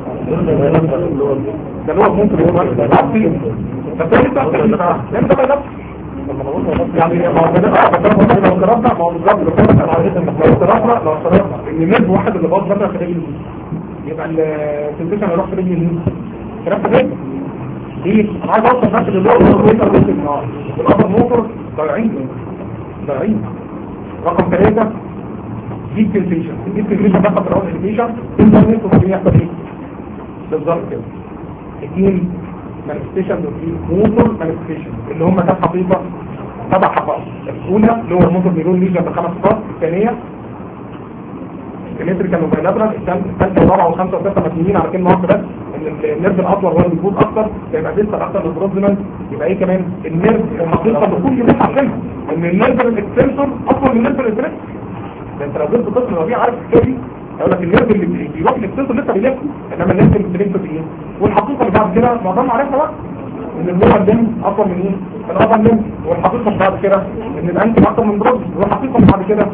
ده اللي هو ممكن يقول عصين بس انت انت بقى نفسك يعني ما هو كده بقى لو قررنا ما هو بالظبط لو قررنا لو قررنا ان نرد واحد اللي باظ مثلا في رجل اليمين يبقى السنتيشن هيروح في رجل اليمين كلام ده ليه؟ انا عايز اوصل نفس اللي هو الابر موتور ضايعين ضايعين رقم ثلاثة دي سنسيشن دي سنسيشن بقى في الاول اديشن انترنت وممكن يحصل ايه بالظبط كده اثنين مانيفستيشن موتور مانيفستيشن اللي هم كام حقيقة سبع حقائق الاولى اللي هو الموتور نيرون ليجن بخمس خطوات الثانية الكتريكال وبايلاترال الثالثة والرابعة والخامسة والسادسة مبنيين على كلمة واحدة بس ان النيرف الاطول هو اللي بيفوت اكتر فيبقى ديستر اكتر للبروزمنت يبقى ايه كمان النيرف الحقيقة بكل اللي عارفينها ان النيرف الاكستنسور اطول من النيرف الانتريك ده انت لو جبت طفل ربيع عارف الحكايه دي يقول لك النيرف اللي بيروح الاكستنسور لسه بيلف انما النيرف الانتريك في ايه والحقيقة اللي بعد كده معظمنا عارفها بقى ان اللور الليم اطول من ايه الابر ليم والحقيقة اللي بعد كده ان الانكل اكتر من بروز والحقيقة اللي بعد كده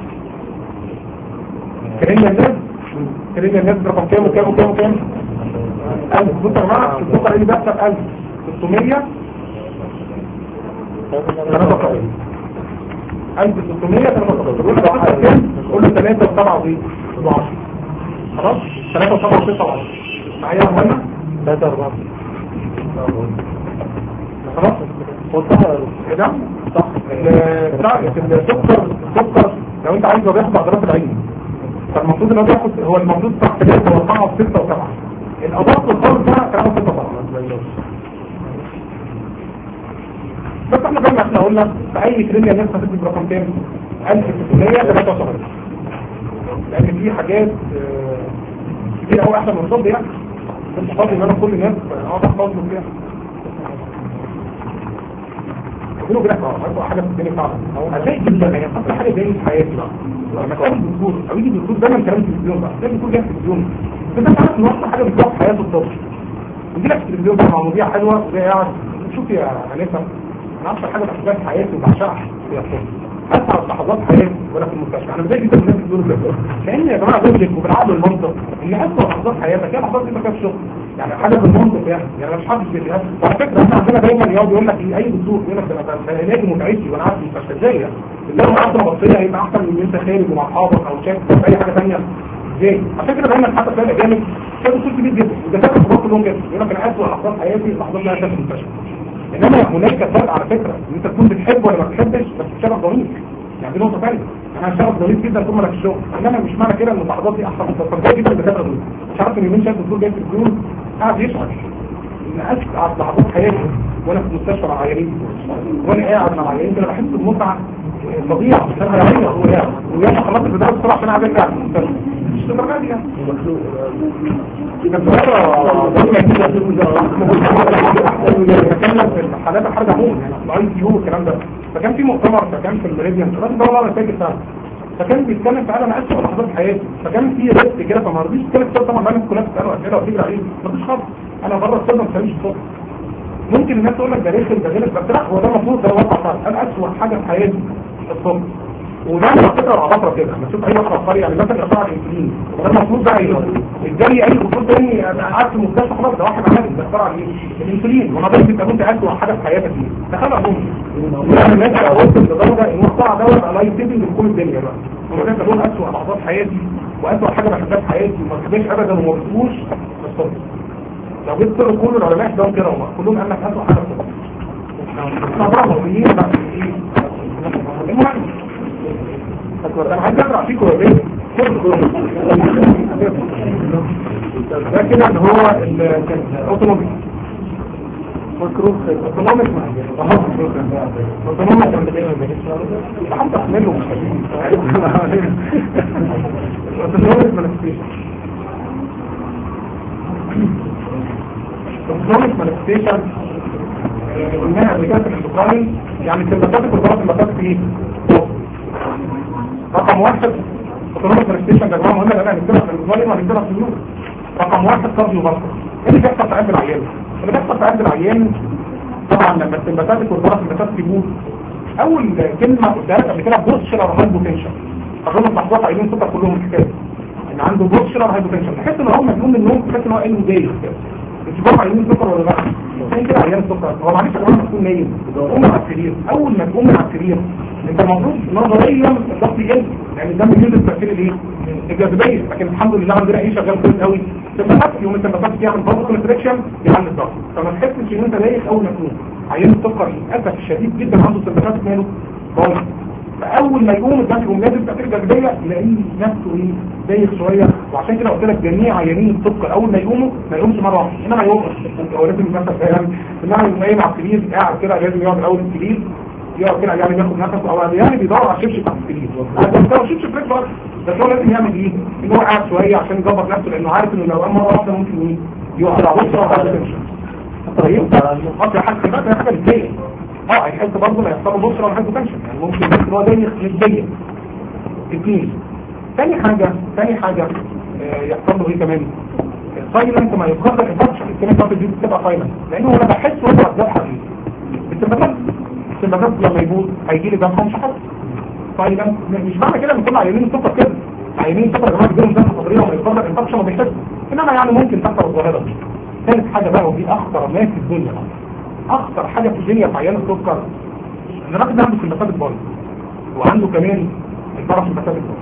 كريم الناس كريم الناس رقم كام وكام وكام وكام 1000 بص يا جماعه السكر اللي بيحصل 1600 73 1600 73 قول له كام قول له 3 و7 ودي 10 خلاص 3 و7 و6 و10 معايا يا مهمه 3 4 خلاص وصلها كده صح السكر السكر لو انت عايز بياخد عضلات العين فالمفروض ان هو بياخد هو المفروض صح 3 و4 و6 و7 الأضاف الخالص ده كلام ستة طبعا بس احنا زي ما احنا قلنا في اي كريميا الناس هتدي برقم كام 1673 لان في حاجات كتير قوي احسن من الصب يعني انت فاضي ان انا كل الناس اه تحفظ له فيها يقولوا كده اه حاجه في الدنيا فعلا هتلاقي جدا يعني اكتر حاجه زي في حياتي بقى لما تقابل الدكتور او يجي الدكتور دايما كلام التلفزيون بقى تلاقي الدكتور جاي في التلفزيون بس انت عارف ان اكتر حاجه بتروح في حياته الطب يجي لك في التلفزيون مع مذيع حلوه وزي قاعد شوف يا هنفهم انا اكتر حاجه بحبها في حياتي وبعشقها هي الطب اسعد لحظات حياتي وانا في المستشفى انا بدايه جدا الناس بتقول كده لان يا جماعه بيقول لك وبالعقل والمنطق ان اسوء لحظات حياتك هي لحظات دي ما كانتش شغل يعني حاجه بالمنطق يعني يعني مش حافظ فيديوهات وعلى فكره احنا عندنا دايما يقعد يقول لك ايه اي دكتور يقول لك ده انا علاجي متعبي وانا قاعد في المستشفى ازاي يعني لو معاك بطيه هيبقى احسن من انت خارج ومع اصحابك او شايف اي حاجه ثانيه ازاي على فكره دايما حتى تلاقي الاجانب كانوا دكتور كبير جدا والدكاتره في كلهم كده يقول لك انا اسوء لحظات حياتي اللحظات اللي انا كنت في المستشفى انما هناك فرق على فكره ان انت تكون بتحب ولا ما بتحبش بس بتشتغل ضمير يعني دي نقطه ثانيه انا هشتغل ضمير جدا طول ما انا في الشغل انما مش معنى كده ان اللحظات دي احسن من الدكاتره جدا الدكاتره دول مش عارف ان يومين شايف الدكتور جاي في الجون قاعد يشعر ان اسعد لحظات حياتي وانا في المستشفى مع عيانين وانا قاعد مع عيانين كده بحس بمتعه فظيع كان هيعيط هو يعني ويا خلصت البدايه بسرعه عشان عايز ارجع مش للدرجه دي يعني كانت بتكلم في الحالات الحرجه عموما يعني الاي سي يو الكلام ده فكان في مؤتمر فكان في المريديان الراجل ده والله انا فاكر فعلا فكان بيتكلم فعلا انا اسوء لحظات حياتي فكان في ريسك كده فما رضيش اتكلم كده طبعا الناس كلها بتساله اسئله وتجري عليه ما فيش خالص انا بره الصدمه ما بتكلمش الصبح ممكن الناس تقول لك ده ريسك ده غلط بس لا هو ده المفروض ده واقع فعلا انا اسوء حاجه في حياتي الصبح وده على فكره عباطه كده لما تشوف اي واحد عبقري يعني مثلا يقطع الانسولين ده المفروض بقى الجري اي دكتور تاني انا قعدت في المستشفى خلاص ده واحد عمل بيخترع عليه الانسولين وانا بس انت كنت اسوء حاجه في حياتك دي دخلها بوم يعني الناس على وصل لدرجه ان القطاع دوت على لايف سيفنج لكل الدنيا بقى هو ده دول اسوء لحظات حياتي واسوء حاجه بحبها في حياتي وما بحبهاش ابدا وما بحبوش الصبر لو جبت كل كل العلماء ده كده كلهم قال لك اسوء حاجه في الصبر طبعا هي بقى المهم انا عايز اقرا فيكم يا بيه ده كده اللي هو الاوتوموبيل مكروه اوتوموبيل اوتوموبيل حتى احمله مش اوتوموبيل مانيفستيشن اوتوموبيل مانيفستيشن قلناها قبل كده في الانتقالي يعني السمباتاتيك والبارا سمباتاتيك ايه؟ رقم واحد اوتونوميك بريستيشن ده جماعه مهمه لان هنكتبها في الفوليوم وهنكتبها في النور رقم واحد كارديو بارتر ايه اللي بيحصل في قلب العيان اللي بيحصل في قلب العيان طبعا لما السمباتاتيك والبارا سمباتاتيك يموت اول كلمه قلتها لك قبل كده بوستشرال هايبوتنشن اظن الصحبات عايزين سكر كلهم الحكايه ان عنده بوستشرال هايبوتنشن تحس ان هو مجنون من النوم تحس ان هو قايم دايخ كده الكبار عايزين سكر ولا لا عشان كده عيان سكر هو معلش يا جماعه تكون نايم قوم على السرير اول ما تقوم على السرير انت المفروض نظريا الضغط يقل يعني الدم ينزل التاثير الايه الجاذبيه لكن الحمد لله عندنا ايه شغال كويس قوي تبقى يوم انت بتاخد يعمل بلس كونستريكشن يعلي الضغط فما تحسش ان انت دايخ اول ما تقوم عيان السكر للاسف الشديد جدا عنده سمباتات ماله بايظ فاول ما يقوم الدم يقوم نازل تاثير الجاذبيه يلاقيه نفسه ايه دايخ شويه وعشان كده قلت لك جميع عيانين السكر اول ما يقوموا ما يقومش مره واحده انما يوقف هو لازم مثلا فاهم انما يقوم قايم على السرير قاعد كده لازم يقعد الاول السرير يقعد كده يعني بياخد نفسه او يعني بيدور على الشبشب تحت السرير لو الشبشب رجله بره بس هو لازم يعمل ايه ان هو قاعد شويه عشان يظبط نفسه لانه عارف انه لو قام مره واحده ممكن ايه يقع على وشه وعلى تنشن طيب قطع حاجه بقى حاجه بتضايق اه هيحس برضه ما يحصل له بشرة ولا حاجه تنشن يعني ممكن يحس ان هو دايخ نسبيا اثنين تاني حاجة تاني حاجة آه، يحصل له ايه كمان سايلنت ما يقدر الفرش الكلمة بتاعت دي بتبقى سايلنت لانه انا بحس وضع الذبحة دي السمباتات السمباتات لما يبوظ هيجي لي ذبحة مش حاسس سايلنت مش معنى كده ان كل عيانين السكر كده عيانين السكر يا جماعه بيجيلهم ذبحة صدرية وما يقدر الفرش ما بيحس انما يعني ممكن تحصل الظاهرة دي ثالث حاجة بقى ودي اخطر ما في الدنيا اخطر حاجة في الدنيا في عيان السكر ان الراجل ده عنده سمباتات بايظ وعنده كمان البرش سمباتات بايظ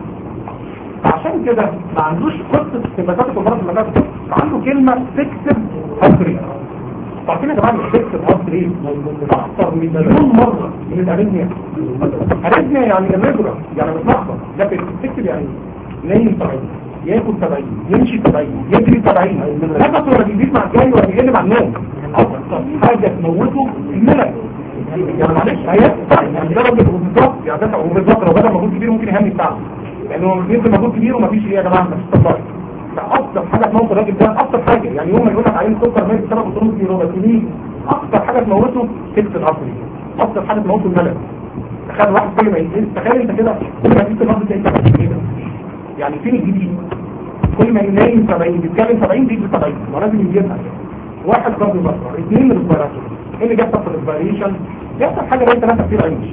عشان كده ما عندوش قصة السمباتات والمرض المجال عنده كلمة تكسب هاتري عارفين يا جماعة تكسب هاتري اكتر مليون مرة من الاريثميا اريثميا يعني الريجولار يعني متلخبط لكن تكسب يعني نايم 70 ياكل 70 يمشي 70 يجري 70 هذا ولا بيزيد مع الجاي ولا بيقل مع النوم اكتر حاجة تموته الملل يعني معلش هيبقى يعني درجة بالظبط يعني ده هو بالظبط لو بدأ مجهود كبير ممكن يهني بتاعه لانه بيبذل مجهود كبير ومفيش ايه يا جماعه مفيش تطلع فاكتر حاجه تموت الراجل ده اكتر حاجه يعني يوم ما يقول لك عليه سكر مات بسبب الطرق النيوروباثيميه اكتر حاجه تموته كبس العصري اكتر حاجه تموته الملل تخيل واحد كل ما يجي تخيل انت كده كل ما تيجي تنظف انت كده يعني فين الجديد كل ما ينام 70 بيتكلم 70 بيجي 70 ولازم يجيبها واحد قبل بصر اثنين ريسبيراتور ايه اللي بيحصل في الريسبيريشن بيحصل حاجه بين ثلاثه كتير عينش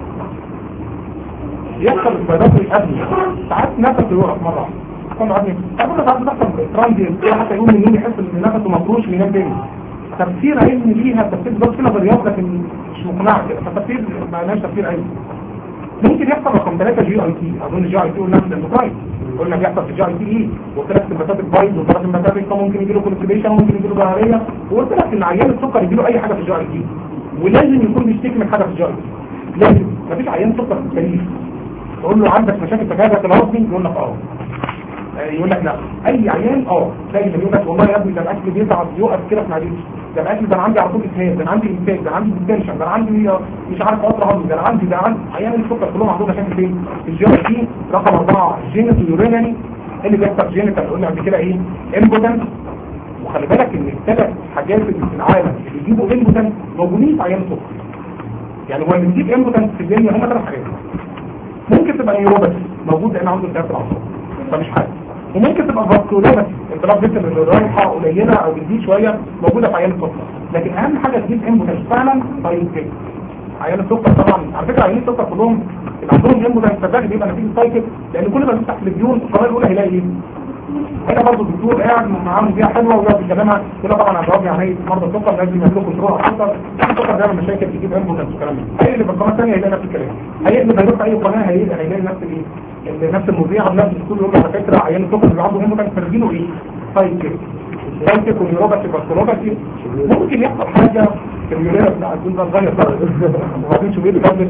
يحصل الريسبيراتور قبل ساعات نفسه يوقف مره واحده طبعا قبل ساعات بتحصل تراندي حتى يقوم من يحس ان نفسه مفروش وينام تاني تفسير علمي ليها تفسير بس كده بالرياض لكن مش مقنع كده فالتفسير ما لهاش تفسير علمي ممكن يحصل رقم ثلاثة جي اي تي اظن جي اي تي والنفس الاندوكراين قلنا بيحصل في جي اي تي ايه وثلاث سمباتات البايض وثلاث سمباتات ممكن يجي له كونستيبيشن ممكن يجي له ظهريه وقلت لك ان عيان السكر يجي له اي حاجه في الجي اي تي ولازم يكون بيشتكي من حاجه في الجي اي تي لازم مفيش عيان سكر في التاريخ تقول له عندك مشاكل في جهازك الهضمي يقول لك اه آه، يقول لك لا اي عيان اه تلاقي اللي يقول لك والله يا ابني ده الاكل بيتعب يقف كده في معدتي ده الاكل ده انا عندي على طول اسهال ده انا عندي انتاج ده انا عندي ديتنشن ده انا عندي آه، مش عارف قطر هضمي ده انا عندي ده أنا عندي عيان السكر كلهم عندهم مشاكل فين في الجي ار تي رقم اربعه جينيتال يورينري اللي بيحصل جينيتال قلنا قبل كده ايه امبوتنس وخلي بالك ان الثلاث حاجات اللي في العالم اللي بيجيبوا امبوتنس موجودين في عيان السكر يعني هو اللي بيجيب امبوتنس في الدنيا هم ثلاث حاجات ممكن تبقى نيوروباثي موجود لان عنده التهاب في الاعصاب فمش حاجه وممكن تبقى فاسكولوباثي انقلاب جسم اللي رايحه قليله او بتزيد شويه موجوده في عيان السكر لكن اهم حاجه تجيب امبوتنس فعلا ساينتفك عيان السكر طبعا على فكره عيان السكر كلهم اللي عندهم امبوتنس صدقني بيبقى نتيجه سايكل لان كل ما تفتح تلفزيون القناه الاولى هيلاقي ايه هنا برضه الدكتور قاعد معاهم فيها حلوه ويقعد يكلمها كده طبعا على جواب يعني مرضى السكر لازم يعملوا كنترول على السكر السكر بيعمل مشاكل بيجيب امبوتنس والكلام ده هيقلب القناه الثانيه هيلاقي نفس الكلام هيقلب هيروح اي قناه هيلاقي هيلاقي نفس الايه اللي نفس المذيع نفس الدكتور يقول له على فكره عيان السكر اللي عنده امبوتنس ترجيله ايه سايكل سايكل ونيوروباثي فاسكولوباثي ممكن يحصل حاجه في اليوريا بتاع الجلد ده صغير بقى وبعدين شوفوا قبل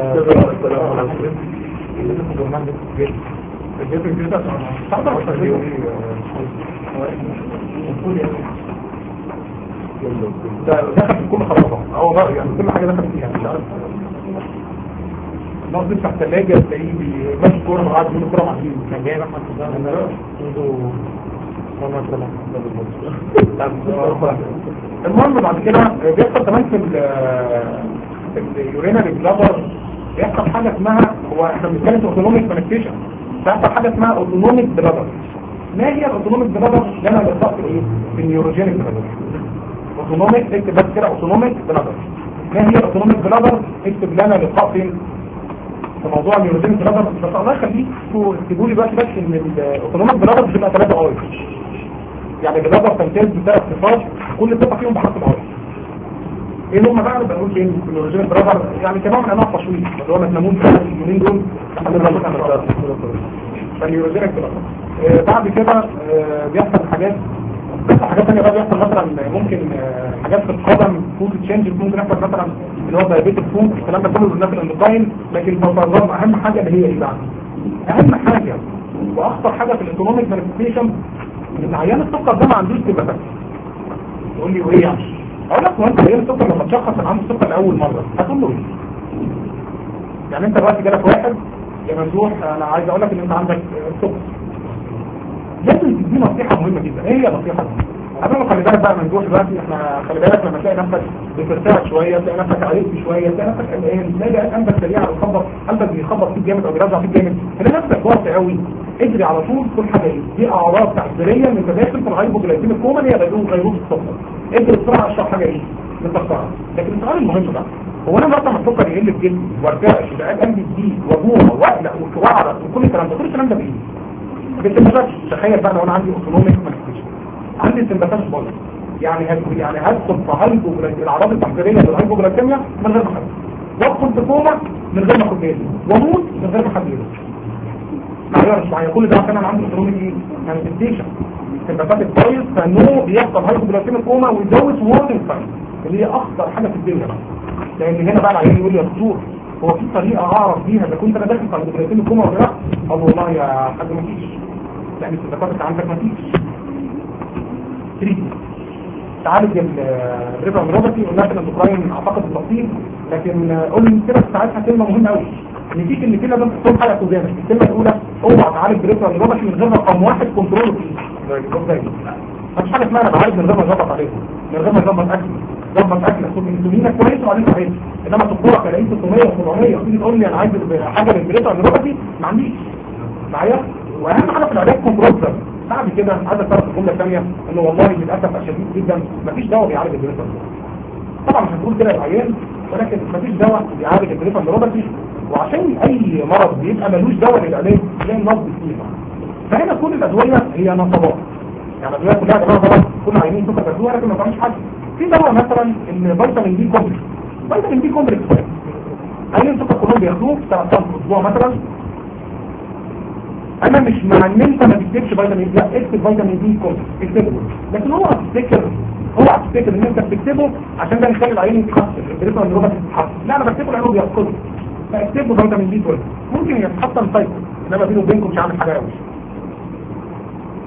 الجسم كده ده دخل في كل خلاصة هو بقى يعني كل حاجة دخل فيها مش عارف نقعد نفتح ثلاجة تلاقيه ماشي كورة وقاعد بيقول كورة معجين كان جايب احمد صدام عنده مرة سلام المهم بعد كده بيحصل كمان في ال في اليورينال بلادر بيحصل حاجة اسمها هو احنا بنتكلم في اوتونوميك مانيفيشن بيحصل حاجة اسمها اوتونوميك بلادر ما هي الاوتونوميك بلادر؟ لما بيحصل في ايه؟ في النيوروجينيك بلادر اوتونوميك اكتب بس كده اوتونوميك بلادر ما هي الاوتونوميك بلادر؟ اكتب لنا لقاء فين؟ في موضوع النيوروجينيك بلادر بس الله يخليكوا اكتبوا لي بس بس ان الاوتونوميك بلادر بتبقى ثلاثة اي يعني بلادر تمتاز بثلاث صفات كل صفة فيهم بحرف الاي ايه هم بقى نبقى نقول فين في النيوروجينيك بلادر يعني كنوع من انواع التشويش اللي هو ما تناموش بقى اليومين دول لحد ما نطلع من البلادر فالنيوروجينيك بلادر آه بعد كده آه بيحصل حاجات بس حاجات ثانيه بقى بيحصل مثلا ممكن آه حاجات في القدم فود تشينج ممكن يحصل مثلا اللي هو دايابيتك فود الكلام ده كله بالنسبه للاندوكاين لكن الفوزان اهم حاجه اللي هي ايه بقى اهم حاجه واخطر حاجه في الايكونوميك مانيفستيشن ان عيان السكر ده ما عندوش سيمباثيك تقول لي وايه يعني اقول لك هو انت عيان السكر لما تشخص ان عنده سكر لاول مره هتقول له ايه يعني انت دلوقتي جالك واحد يا ممدوح انا عايز اقول لك ان انت عندك سكر لازم تدي نصيحة مهمة جدا ايه هي النصيحة دي؟ قبل خلي بالك بقى ممدوح دلوقتي احنا خلي بالك لما تلاقي نفسك بترتاح شوية تلاقي نفسك عرفت شوية تلاقي نفسك قلقان تلاقي قلبك سريع بيخبط قلبك بيخبط فيك جامد او بيرجع فيك جامد تلاقي نفسك واطي قوي اجري على طول كل حاجة ايه دي اعراض تعبيرية من تداخل في الهايبوجلايكيميك الكوما هي غيروب غيروب السكر اجري بسرعة اشرب حاجة ايه متكسرة لكن السؤال المهم بقى هو انا مثلا السكر يقل في جسمي وارتعش وبقى قلبي يزيد واجوع واقلق واعرق وكل الكلام ده كل الكلام ده بايه؟ بالسمباتات تخيل بقى لو انا عندي اوتونوميك مانيفستيشن عندي سمباتات بولي يعني هدخل يعني هدخل في هايبوجلايكيميا الاعراض التحضيريه للهايبوجلايكيميا من غير ما اخد وادخل في كوما من غير ما اخد بالي واموت من غير ما اخد بالي معايا مش معايا كل ده عشان انا عندي اوتونوميك ايه مانيفستيشن سمباتات كويس فانه بيحصل هايبوجلايكيميا كوما ويزود وورنينج ساين اللي هي اخطر حاجه في الدنيا بقى لان هنا بقى العيان يقول لي يا دكتور هو في طريقه اعرف بيها اذا كنت انا داخل في هايبوجلايكيميا كوما ولا لا اقول والله يا حاج مفيش لان الصداقات عندك مفيش تريد تعالج الريفر ميروباثي قلنا في الاندوكراين اعتقد التفصيل لكن قول لي كده ساعتها كلمه مهمه قوي ان دي كلمتين لازم تحطهم حاجه قدامك الكلمه الاولى اوعى تعالج الريفر ميروباثي من غير رقم واحد كنترول فيه مفيش حاجه اسمها انا بعالج من غير ما اظبط عليكم من غير ما اظبط اكل ظبط اكلك خد انسولينك كويس وبعدين تعالج انما تطلع الاقي 600 و700 وتيجي تقول لي انا عايز حاجه للريفر ميروباثي ما عنديش معايا واهم حاجه في العلاج كنترول ده بعد كده عايز تعرف الجمله الثانيه انه والله للاسف شديد جدا مفيش دواء بيعالج البريفر طبعا مش هنقول كده للعيان ولكن مفيش دواء بيعالج البريفر نيوروباثي وعشان اي مرض بيبقى ملوش دواء للعلاج زي النصب فيه فهنا كل الادويه هي نصبات يعني الادويه كلها جماعه طبعا كل عينين سكر تاخدوها لكن ما بتعملش حاجه في دواء مثلا الفيتامين دي كومبلكس فيتامين دي كومبلكس عينين سكر كلهم بياخدوه في ثلاث اسبوع مثلا انا مش مع ان انت ما تكتبش فيتامين لا اكتب فيتامين دي كومبلكس اكتبه لكن هو تفتكر هو تفتكر ان انت بتكتبه عشان ده يخلي العين يتحسن البريفر النيوروباثي تتحسن لا انا بكتبه لانه بيفقده فاكتبه فيتامين دي كويس ممكن يتحسن سايكل انما بينه وبينكم مش عامل حاجه قوي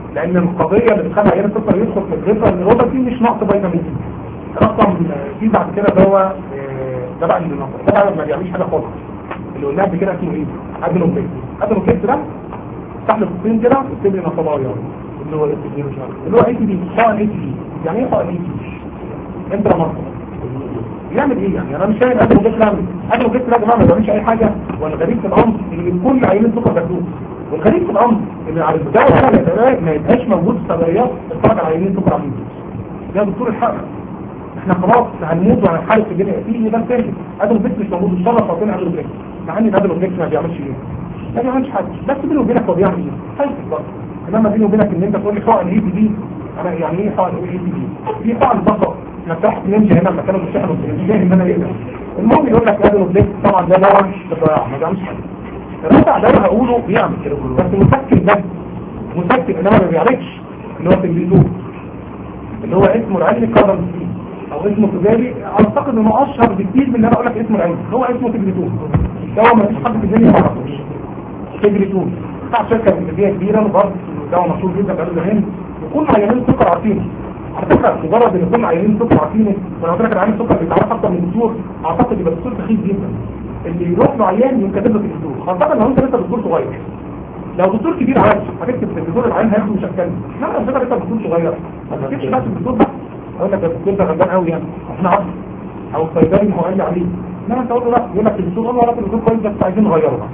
لان القضيه اللي بتخلي عيان السكر يدخل في الريفر النيوروباثي مش نقص فيتامين سي رقم في بعد كده اللي هو آه، ده بقى اللي نقص ده بقى ما بيعملش حاجه خالص اللي قلناها قبل كده اسمه ايه؟ ادنوكليت ادنوكليت ده تحت الخطين كده اكتب لي نصبايا اللي هو الاس دي مش عارف اللي هو اي تي بي حقن اي تي بي يعني ايه حقن اي تي بي؟ انترا ماركت يعمل ايه يعني انا مش فاهم ادم وجيت لعمل ادم وجيت لعمل ما بيعملش اي حاجه والغريب في الامر ان كل عينين سكر بياخدوه والغريب في الامر ان على الدواء ده ما يبقاش- ما يبقاش موجود في صيدليات اتفرج على عينين سكر عاملين يا دكتور الحق احنا خلاص هنموت وهنحارب في الدنيا في ده ثاني ادم وجيت مش موجود ان شاء الله فاطمه ادم وجيت مع ان ادم وجيت ما بيعملش ايه ما بيعملش حاجه بس بيني وبينك هو بيعمل ايه خايف برضه انما بيني وبينك ان انت تقول لي حقن اي تي بي انا يعني ايه حقن اي تي بي في حقن فقط انا تحت نمشي هنا مكان المشاحن مش فاهم ان انا ايه ده المهم يقول لك ادم وجيت طبعا ده دواء بالضياع ما بيعملش حاجه الرابع دواء هقوله بيعمل كده بس مسكن بس مسكن انما ما بيعالجش اللي هو تنجيزون اللي هو اسمه العلمي كارل او اسمه تجاري اعتقد انه اشهر بكتير من اللي انا اقول لك اسمه العلمي هو اسمه تجريتون دواء ما فيش حد في الدنيا ما يعرفوش تجريتون بتاع شركه انجليزيه كبيره وبرضه دواء مشهور جدا في الهند وكل عيانين سكر عارفينه على فكره مجرد ان كل عيانين سكر عارفينه وانا قلت لك العيان السكر بيتعرف اكتر من الدكتور اعتقد يبقى الدكتور سخيف جدا اللي يروح له عيان يقوم كاتب لك الدكتور خاصه لو انت لسه دكتور صغير لو دكتور كبير عايش هتكتب الدكتور العيان هياخد مش هتكلم لا لو انت لسه دكتور صغير ما تكتبش بس الدكتور ده اقول لك الدكتور ده غلبان قوي يعني احنا عارف او الصيدلي هو قال لي عليه لا انت قول له لا يقول لك الدكتور قول له لا الدكتور كويس بس عايزين نغيره بقى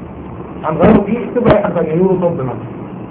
هنغيره ايه اكتب له اي حاجه ثانيه يورو طب مثلا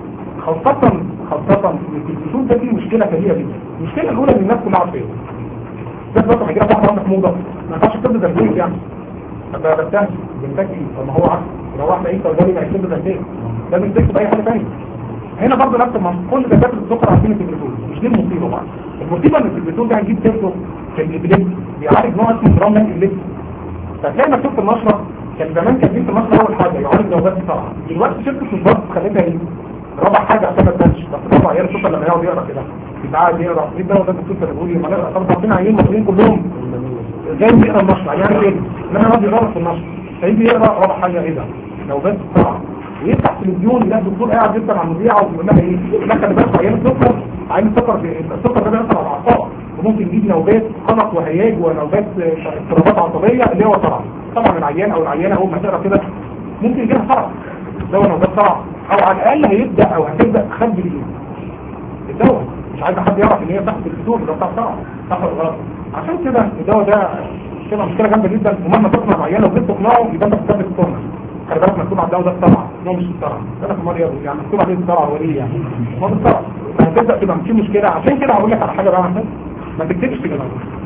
خاصة خاصة ان التلفزيون ده فيه مشكلة كبيرة جدا المشكلة الأولى ان الناس كلها عارفاها بس بس هيجي لك واحدة عندك موضة ما ينفعش تكتب ده البيت يعني طب ده بتاعي بنتاجي طب ما هو عارف لو واحدة ايه صيدلي ما يكتب ده البيت لازم تكتب اي حاجة ثانيه هنا برضه نفس المنطق كل دكاتره السكر عارفين التلفزيون مش دي المصيبة بقى المصيبة ان التلفزيون ده هنجيب سيرته في الابليب بيعالج نوع اسمه جرام الابليب فتلاقي مكتوب في النشرة كان زمان كان في النشرة أول حاجة يعالج نوبات بسرعة دلوقتي شركة الضغط خليتها ايه؟ رابع حاجة عشان ما تبانش بس طبعا عيال السكر لما يقعد يقرا كده يبقى قاعد يقرا ايه ده ده الدكتور كان بيقول لي ما نقرا طب عارفين عيال المصريين كلهم زي ما بيقرا النشرة يعني ايه؟ انما يقعد يقرا في النشرة فيجي يقرا رابع حاجة ايه ده؟ نوبات بسرعة ويفتح تلفزيون يلاقي الدكتور قاعد يسال عن المذيعة ويقول لها ايه؟ لا خلي بالك عيال السكر عيال السكر بي- السكر ده بيأثر على الأعصاب وممكن يجيب نوبات قلق وهياج ونوبات آه، اضطرابات عصبية اللي هو صرع طبعا العيان او العيانة اول ما تقرا كده ممكن يجيلها صرع دواء نوبات صرع او على الاقل هيبدا او هتبدا تخبي الايه الدواء مش عايز حد يعرف ان هي تحت الدكتور ده بتاع صرع صح ولا غلط عشان كده الدواء ده كده مشكله جامده جدا ومهما تقنع عيانه وجيت تقنعه يبقى انت بتثبت السنه خلي بالك مكتوب على الدواء ده الصرع هو مش الصرع انا في مريض يعني مكتوب عليه الصرع هو ايه يعني هو الصرع هتبدا تبقى في مشكله عشان كده هقول لك على حاجه بقى عشان ما تكتبش كده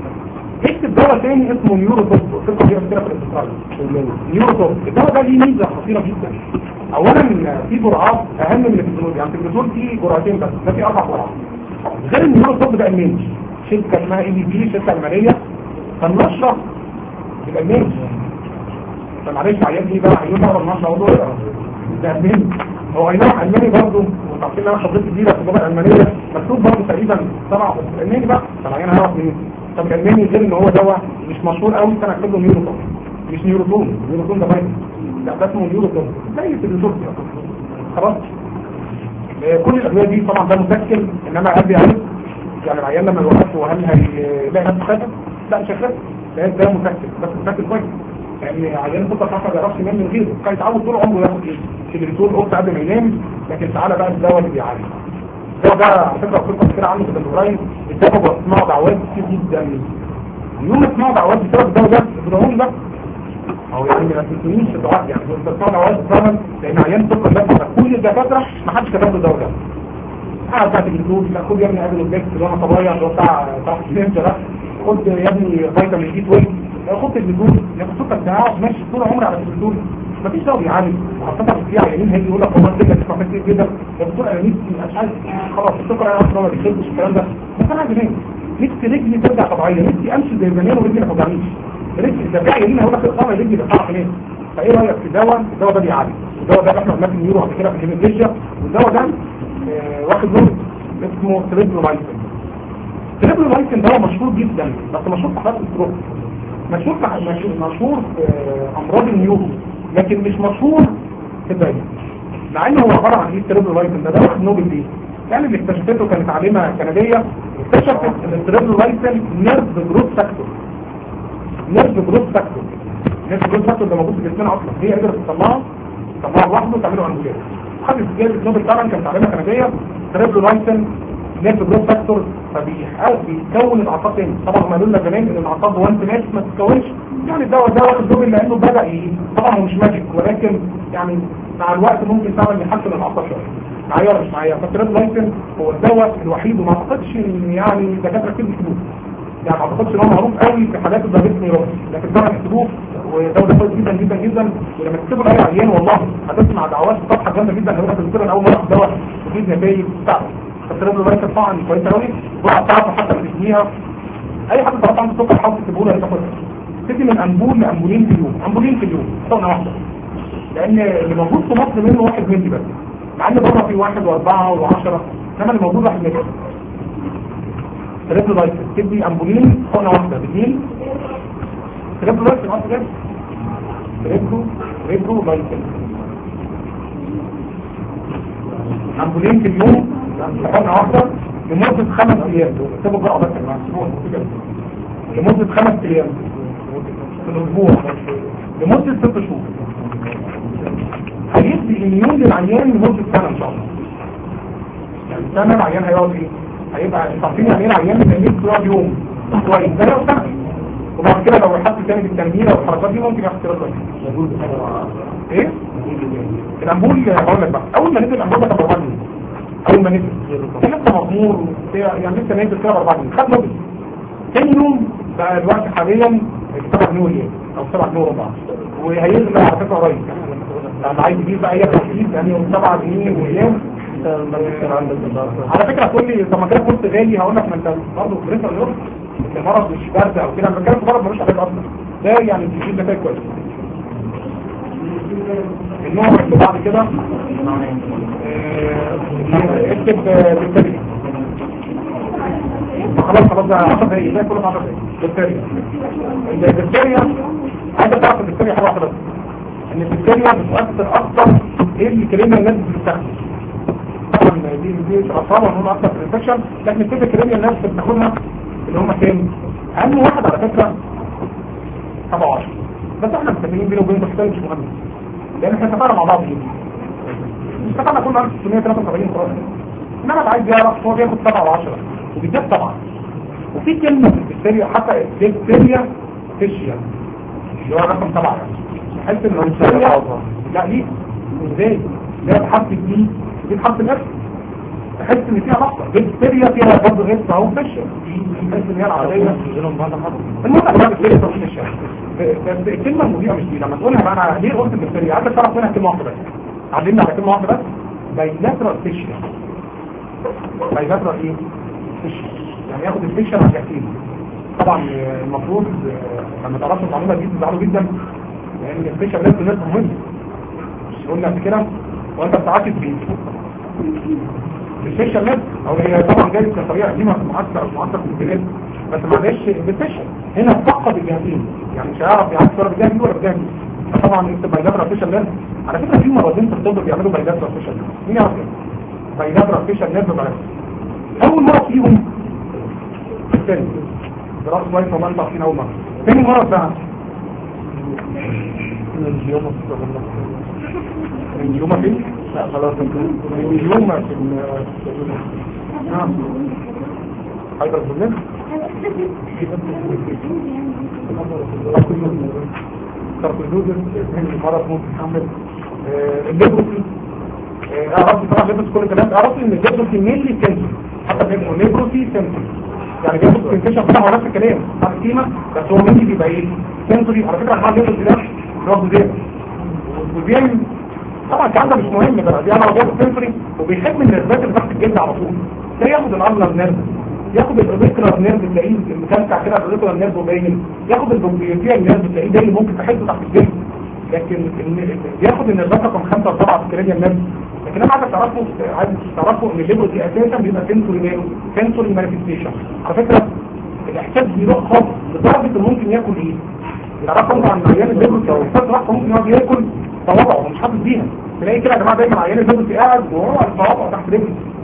اكتب دواء تاني اسمه نيورو توب فكرة دي كده في الاستقرار نيورو توب الدواء ده ليه ميزه خطيره جدا اولا في جرعات اهم من التلفزيون يعني التلفزيون فيه جرعتين بس ده فيه اربع جرعات غير النيورو توب ده المينج شركه اسمها اي بي بي شركه الماليه فالنشره يبقى المينج فمعلش عيال دي بقى عيون بقى النشره اقول له اقرا ده المينج هو اي نعم الماني برضه وتعرفين انا خبرتي كبيره في اللغه الالمانيه مكتوب برضه تقريبا سبع بس الالماني بقى طب انا هعرف منين طب الالماني غير ان هو دواء مش مشهور قوي فانا اكتب له نيوروتون مش نيوروتون نيوروتون ده باين لا ده اسمه نيوروتون زي التلفزيون كده خلاص آه، كل الادويه دي طبعا ده مسكن انما قد يعني يعني العيان لما يوقف وهل هيلاقي نفسه خاتم لا مش هيخاف ده ده مسكن بس مسكن كويس يعني عيان السكر حتى ما بيعرفش ينام من غيره كان يتعود طول عمره ياخد ايه سيجريتول قلت قبل ما ينام لكن تعالى بقى الدواء اللي بيعالج الدواء ده على فكره قصه كتير عنه في الاندوراين الدواء بسمعه دعوات كتير جدا يوم ما اسمعوا دعوات بسبب الدواء ده بدون ده او يعني ما تسمينيش الدعاء يعني كنت بسمع دعوات فعلا لان عيان السكر ده كل الدكاتره ما حدش كتب له الدواء ده قاعد بتاعت الجلوكوز لا خد يا ابني قبل البيت اللي هو طبيعي اللي هو بتاع بتاع السليم ده خد يا ابني فيتامين دي 12 لا خد الجلوكوز يا السكر بتاعه ماشي طول عمري على الجلوكوز مفيش دواء بيعالج وخاصة في عيانين هيجي يقول لك والله الدنيا تسمع كتير جدا يا دكتور انا نفسي مش عايز خلاص السكر انا اصلا ما بيحبش الكلام ده بس انا عايز انام نفسي رجلي ترجع طبيعيه نفسي امشي زي زمان ورجلي ما توجعنيش رجلي ده في عيانين هقول لك الخمر رجلي بتقع في نام فايه رايك في دواء الدواء ده بيعالج الدواء ده احنا قلنا في النيورو قبل كده في الهيماتيجيا والدواء ده آه، واخد نور اسمه تريبلومايسين تريبلومايسين دواء مشهور جدا بس مشهور في حالات الستروك مشهور في مشهور- مشهور في آه، امراض النيورو لكن مش مشهور في الدايما مع انه هو عباره عن ايه التريبلومايسين ده دواء نوبل ليه يعني اللي اكتشفته كانت عالمه كنديه اكتشفت ان السيريبرو لايسن نيرف جروث فاكتور نيرف جروث فاكتور نيرف جروث فاكتور ده موجود في جسمنا اصلا هي قدرت تطلعه تطلعه لوحده وتعمله انبوليه خدت جائزه نوبل طبعا كانت عالمه كنديه سيريبرو لايسن نيرف جروث فاكتور فبيحاول بيكون الاعصاب تاني طبعا هم قالوا لنا زمان ان الاعصاب وانت ماشي ما تتكونش يعني الدواء ده واخد نوبل لانه بدا ايه طبعا هو مش ماجيك ولكن يعني مع الوقت ممكن فعلا يحسن الاعصاب شويه معايا ولا مش معايا فالتراب لايسن هو الدواء الوحيد وما اعتقدش ان يعني دكاتره كتير بيكتبوه يعني ما اعتقدش ان هو معروف قوي في حالات الدايبيتس نيروز لكن طبعا يكتبوه وده ده كويس جدا جدا جدا ولما تكتبوا لاي عيان والله هتسمع دعوات في صفحه جامده جدا هيقول لك الدكتور انا اول مره اخد دواء وفيه نتائج بتاعته فالتراب لايسن طبعا كويسه قوي والجرعه بتاعته حتى بتسميها اي حد طبعا عنده سكر حاول تكتبوا له تاخدها تدي من انبول لانبولين في اليوم انبولين في اليوم حقنه واحده لان اللي موجود في مصر منه واحد ملي بس مع ان بره في واحد واربعة وعشرة انما اللي موجود واحد ملي تريبل لايسن تدي امبولين حقنه واحده بالليل تريبل لايسن واحد جاي تريبل تريبل لايسن امبولين في اليوم حقنه واحده لمده خمس ايام اكتبوا بقى بس يا جماعه لمده خمس ايام في الاسبوع لمده ست شهور هيدي اميون للعيان لمده سنه ان شاء الله يعني سنه العيان هيقعد ايه هيبقى انتوا عارفين يعني ايه العيان بيتنميل يقعد يوم كويس ده لو سنه وبعد كده لو حد تاني بالتنميل او الحركات دي ممكن ياخد كده كويس ايه الامبول هقول لك بقى اول ما نزل الامبول ده كان باربعه جنيه اول ما نزل كان لسه مغمور يعني لسه نازل كده باربعه جنيه خد نوبل تاني يوم بقى الوقت حاليا 7 جنيه وريال او 7 جنيه وربع وهيغلى على فكره قريب يعني عايز تجيب بقى اي تخفيض يعني 7 جنيه وريال على فكره تقول لي طب ما كده كنت غالي هقول لك ما انت برضه في بريتر نور المرض مش برد او كده انا بتكلم في مرض ملوش علاج اصلا ده يعني بيجيب نتائج كويسه النوع اللي بعد كده آه، اكتب آه، بالتالي خلاص خلاص ده 10 دقايق ده كله 10 دقايق بالتالي البكتيريا عايز تعرف البكتيريا حاجه واحده بس ان البكتيريا بتؤثر اكتر ايه اللي كلمه الناس بتستخدم طبعا دي دي اصابه هم اكتر في الانفكشن لكن الفكره كلمه الناس بتاخدها اللي هم كام اهم واحد على فكره 17 بس احنا متفقين بينه وبين البكتيريا مش مهم لان احنا اتفقنا مع بعض جدا اتفقنا كل 1673 خلاص انما اللي عايز يعرف هو بياخد 7 و10 وبالذات طبعا وفي كلمة في البكتيريا حتى البكتيريا فيشيا اللي هو رقم سبعة حس ان البكتيريا لا ليه ازاي ده بحرف دي دي بحرف الاف تحس ان فيها نقطة بكتيريا فيها برضه غير اهو فيشيا تحس ان هي العادية المهم انا بكتيريا توصيل الشهر بس الكلمة المذيعة مش دي لما تقولها بقى انا ليه قلت البكتيريا عايزك تعرف منها كلمة واحدة بس علمنا على كلمة واحدة بس بايلاترال فيشيا بايلاترال ايه فيشيا يعني ياخد الفيشن على الجحيم طبعا المفروض لما تعرفوا المعلومه دي تزعلوا جدا لان الفيشن لازم ناس مهم مش قلنا قبل كده وانت بتعاكس بيه الفيشن لازم او هي طبعا جايه كطريقه قديمه في معسكر معسكر في البلاد بس معلش بالفيشن هنا فقد الجهتين يعني مش هيعرف يعكس ولا بالجهه دي ولا بالجهه دي طبعا يكتب بايلاترال فيشن لازم على فكره في مرضين في الطب بيعملوا بايلاترال فيشن مين يعرف كده بايلاترال فيشن لازم اول مره فيهم الثاني دراسة كويس وما انت عارفين اول مرة ثاني مرة بقى اليوم فين؟ لا خلاص اليوم في نعم حيدر بالله تركيزوزن المرض ممكن تعمل الليبروسي اعرفي طبعا ليبروس كل الكلام اعرفي ان الليبروسي مينلي كنسر حتى بيبقوا ليبروسي كنسر يعني جابوا سنتيشن بتاعه نفس الكلام على القيمة بس هو مني بيبقى ايه سنسوري على فكرة الحال يوصل ده رغم ده وبيعمل طبعا الكلام ده مش مهم بقى دي انا جايب سنسوري وبيحب من النرفات اللي تحت الجلد على طول ده ياخد الارنر نيرف ياخد الاوريكولار نيرف تلاقيه مكلكع كده الاوريكولار نيرف باين ياخد البومبيوتيال نيرف تلاقيه ده اللي ممكن تحسه تحت الجلد لكن ياخد النرفات رقم 5 و7 في الكريديال نيرف لكن انا عايزك تعرفوا عايز تعرفوا ان الليبر دي اساسا بيبقى سنسوري ماله سنسوري مانيفستيشن على فكره الاحساس بيروح خالص لدرجه انه ممكن ياكل ايه تعرفوا عن عيان الليبر لو الاحساس راح ممكن يقعد ياكل صوابعه هو مش حاسس بيها تلاقي كده يا جماعه دايما عيان الليبر قاعد وهو الصوابع تحت رجله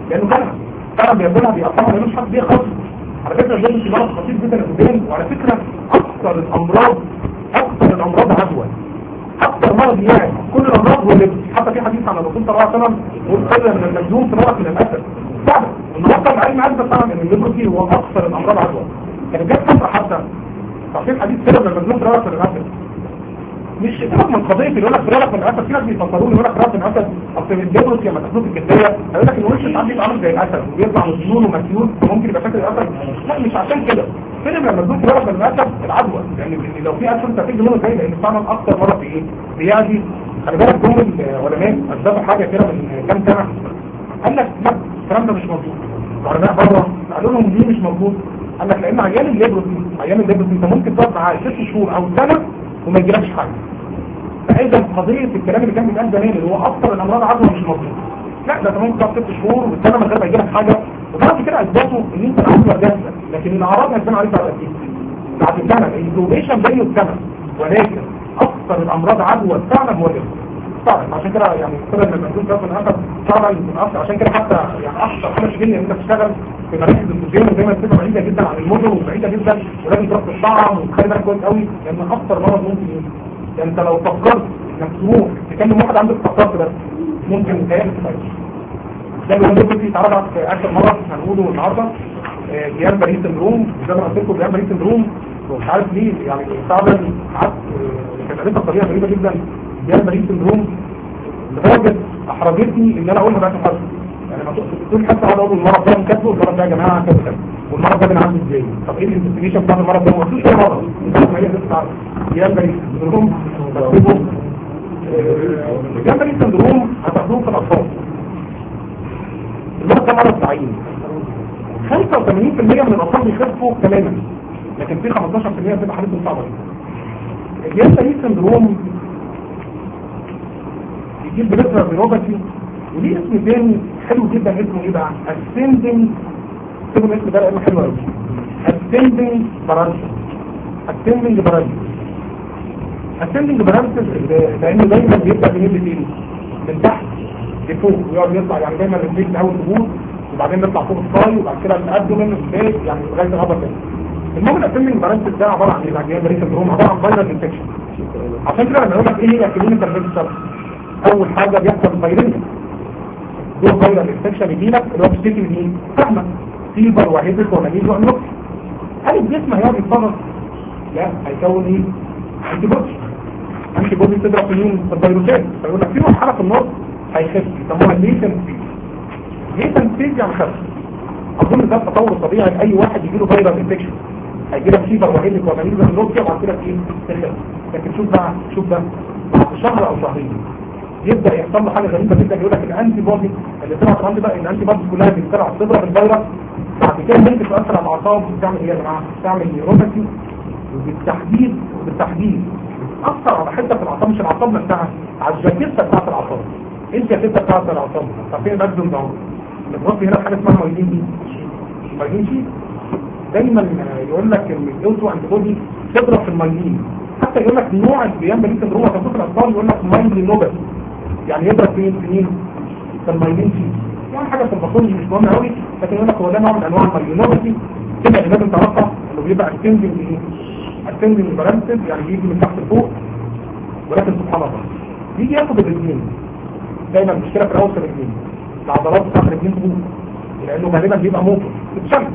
لانه فعلا فعلا بياكلها بيقطعها ملوش حد بيها خالص على فكره الجلد في مرض خطير جدا للقدام وعلى فكره اكثر الامراض اكثر الامراض عدوى اكثر مرض يعني كل الامراض هو اللي حتى في حديث عن الرسول صلى الله عليه وسلم يقول خير من المجنون في مرض من الاسد فعلا النهارده العلم اثبت فعلا ان الليبروسي هو اكثر الامراض عدوى كان جت فتره حتى تعطيل حديث خير من المجنون في مرض من الاسد مش سيبك من قضيه اللي يقول لك فرارك من الاسد في ناس بيفكروني يقول لك فرارك من الاسد اصل الجبروس لما تاخدوه في الجديه هيقول لك ان وش ساعات بيبقى عامل زي الاسد وبيطلع مسنون ومسيول فممكن يبقى شكل الاسد لا مش عشان كده فين لما تدوك فرارك من الاسد العدوى يعني لو في اسد انت تيجي منه زي لان فعلا اكتر مره في ايه بيعدي خلي بالك جم العلماء اثبتوا حاجه كده من كام سنه قال لك لا الكلام ده مش مظبوط العلماء بره قالوا لهم ليه مش مظبوط قال لك لان عيان الليبروسي عيان الليبروسي انت ممكن تقعد معاه ست شهور او سنه وما يجيلكش حاجه فاذا قضيه الكلام اللي كان بيتقال زمان اللي هو اكثر الامراض عدوى مش مظبوط لا ده انت ممكن تقعد ست شهور والسنه من غير ما يجيلك حاجه وبعد كده اثبتوا ان انت العدوى جاهزه لكن الاعراض هتبان عليك بعد قد ايه؟ بعد السنه الانكوبيشن زيه السنه ولكن اكثر الامراض عدوى فعلا هو الليبروسي فعلا عشان كده يعني كل ما المنزول ده من اثر فعلا من اثر عشان كده حتى يعني اكثر حاجه تجيني ان انت تشتغل في مراكز التلفزيون ودايما بتبقى بعيده جدا عن المدن وبعيده جدا ولازم تروح تطعم وتخلي بالك كويس قوي لان اكثر مرض ممكن يجي يعني انت لو فكرت انك تروح تكلم واحد عنده فكرت بس ممكن تهيأ تفايش ده اللي هو في تعرض في اخر مره هنقوله النهارده جيان باريس سندروم زي ما قلت لكم جيان باريس سندروم مش عارف ليه يعني فعلا ساعات كانت قريتها بطريقه غريبه جدا جيان باريس سندروم لدرجه احرجتني ان انا اقولها بقى حد يعني ما تقول حتى اقعد اقول المرض ده كاتبه المرض ده يا جماعه كذا كذا والمرض ده بنعالجه ازاي طب ايه الانفستيجيشن بتاع المرض ده ما قلتوش اي مرض انت ما هي بتاع جيان باريس سندروم تكتبه جيان باريس سندروم هتاخدوه في الاطفال المرض ده مرض تعيين 85% من الاطفال بيخفوا تماما لكن في 15% بتبقى حالتهم صعبه الجيان باريس سندروم يجيب بلترا بيروباتي وليه اسم تاني حلو جدا اسمه ايه بقى ascending سيبوا الاسم ده لانه حلو قوي ascending paralysis ascending paralysis ascending paralysis لانه دايما بيبدا من اللي فين من تحت لفوق ويقعد يطلع يعني دايما الرجلين الاول تبوظ وبعدين نطلع فوق الصاي وبعد كده الابدومن والبيت يعني لغايه الهبط كده المهم الاسندنج باراليسيس ده عباره عن ايه؟ يعني بريس سندروم عباره عن فايرال انفكشن عشان كده لما يقول لك ايه هي كلينيكال ريجستر اول حاجة بيحصل فيروس دور فيروس انفكشن يجي لك اللي هو بيشتكي من ايه فاهمه فيبر وهيدك ومنيز وانوكس هل الجسم هيقعد يتصرف لا هيكون ايه انتي بودي انتي بودي تضرب في مين في الفيروسات فيقول لك في مرحله في النص هيخف يسموها ليتن ستيج ليتن ستيج يعني خف اظن ده التطور الطبيعي لاي واحد يجي له فيروس انفكشن هيجي لك فيبر وهيدك ومنيز وانوكس وبعد كده ايه تخف لكن شوف بقى شوف ده بعد شهر او شهرين يبدا يحصل له حاجه غريبه جدا يقول لك الانتي بودي اللي طلعت عندي بقى الانتي بودي كلها بتطلع تضرب الفيروس بعد كده ممكن تاثر على الاعصاب بتعمل ايه يا جماعه؟ بتعمل نيوروباثي وبالتحديد وبالتحديد اثر على حته في الاعصاب مش الاعصاب نفسها على الجاكيته بتاعت الاعصاب ايه الجاكيته بتاعت الاعصاب؟ عارفين المجنون ده بتبص هنا حاجه اسمها مايلين دي مايلين شي دايما يقول لك ان الاوتو انتي بودي تضرب في المايلين حتى يقول لك نوع البيان بليس سندروم وتنصف الاطفال يقول لك مايلين نوبل يعني يضرب فين سنين في المايلين شي يعني حاجه في الباثولوجي مش مهمه قوي لكن يقول لك هو ده نوع من انواع المايلينوباثي كده لازم تعرفها انه بيبقى اسندنج ايه اسندنج بالانسد يعني بيجي من تحت لفوق ولكن سبحان الله بيجي ياخد الاثنين دايما المشكله في الاول في الاثنين العضلات بتاعت الاثنين تبوظ لانه غالبا بيبقى موتور تتشل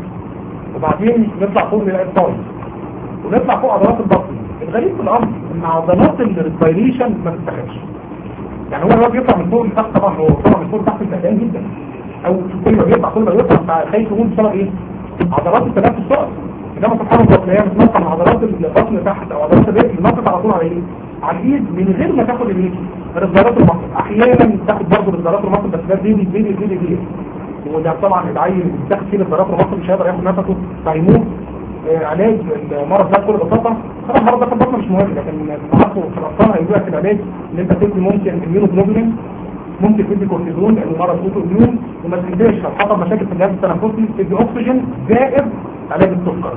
وبعدين نطلع فوق نلاقي الطاير ونطلع فوق عضلات البطن الغريب في الامر ان عضلات الريسبيريشن ما تتاخدش يعني هو هو بيطلع من فوق لتحت طبعا هو طبعا من فوق لتحت تعبان جدا او كل ما بيطلع كل ما بيطلع خايف يقول بسبب ايه عضلات التنفس الصقر انما سبحان الله تلاقيها بتنطط من عضلات البطن تحت او عضلات الرجل بتنطط على طول على ايه على الايد من غير ما تاخد الايه رزارات المصل احيانا تاخد برضه رزارات المصل بس ده بيبي بيبي بيبي بيبي وده طبعا العيل بتاخد فيه رزارات المصل مش هيقدر ياخد نفسه فهيموت آه، علاج المرض ده بكل بساطه طبعا المرض ده في البطن مش مهم لكن تعرفوا في الاطفال هيقول لك العلاج ان انت تدي ممكن اميونوجلوبولين ممكن تدي كورتيزون لانه مرض اوتو اميون وما تنساش لو حصل مشاكل في الجهاز التنفسي تدي اكسجين زائد علاج السكر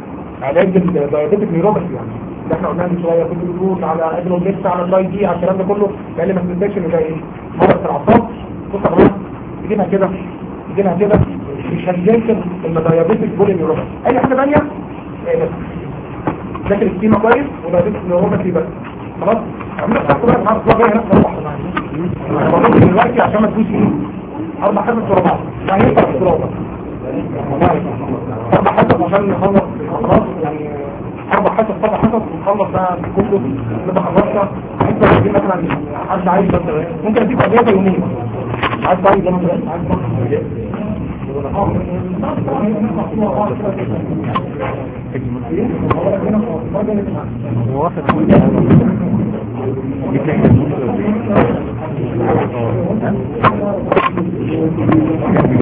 علاج الدايابيتك نيوروباثي يعني اللي احنا قلناه من شويه كنت بتقول على ادرونكس على اللاي دي على الكلام ده كله قال لي ما تنساش ان ده ايه مرض في الاعصاب بص يا جماعه تجيبها كده تجيبها كده مش هتجنسل المدايابيتك بولي نيوروبا اي حاجه ثانيه إيه بس لكن الكيمة كويس ودايابيتك نيوروبا بس خلاص عملنا تحت بقى الحرف بقى هنا انا بقول دلوقتي عشان ما تجوش ايه اربع حاجات ورا بعض يعني ينفع في الدراسه اربع حاجات عشان نخلص خلاص يعني اربع حاجات طبعا حاجات ونخلص بقى كله نبقى خلصنا انت عايزين مثلا حد عايز ممكن اديك اجازه يومين عايز تعمل زي ما انت عايز موافق جبت احنا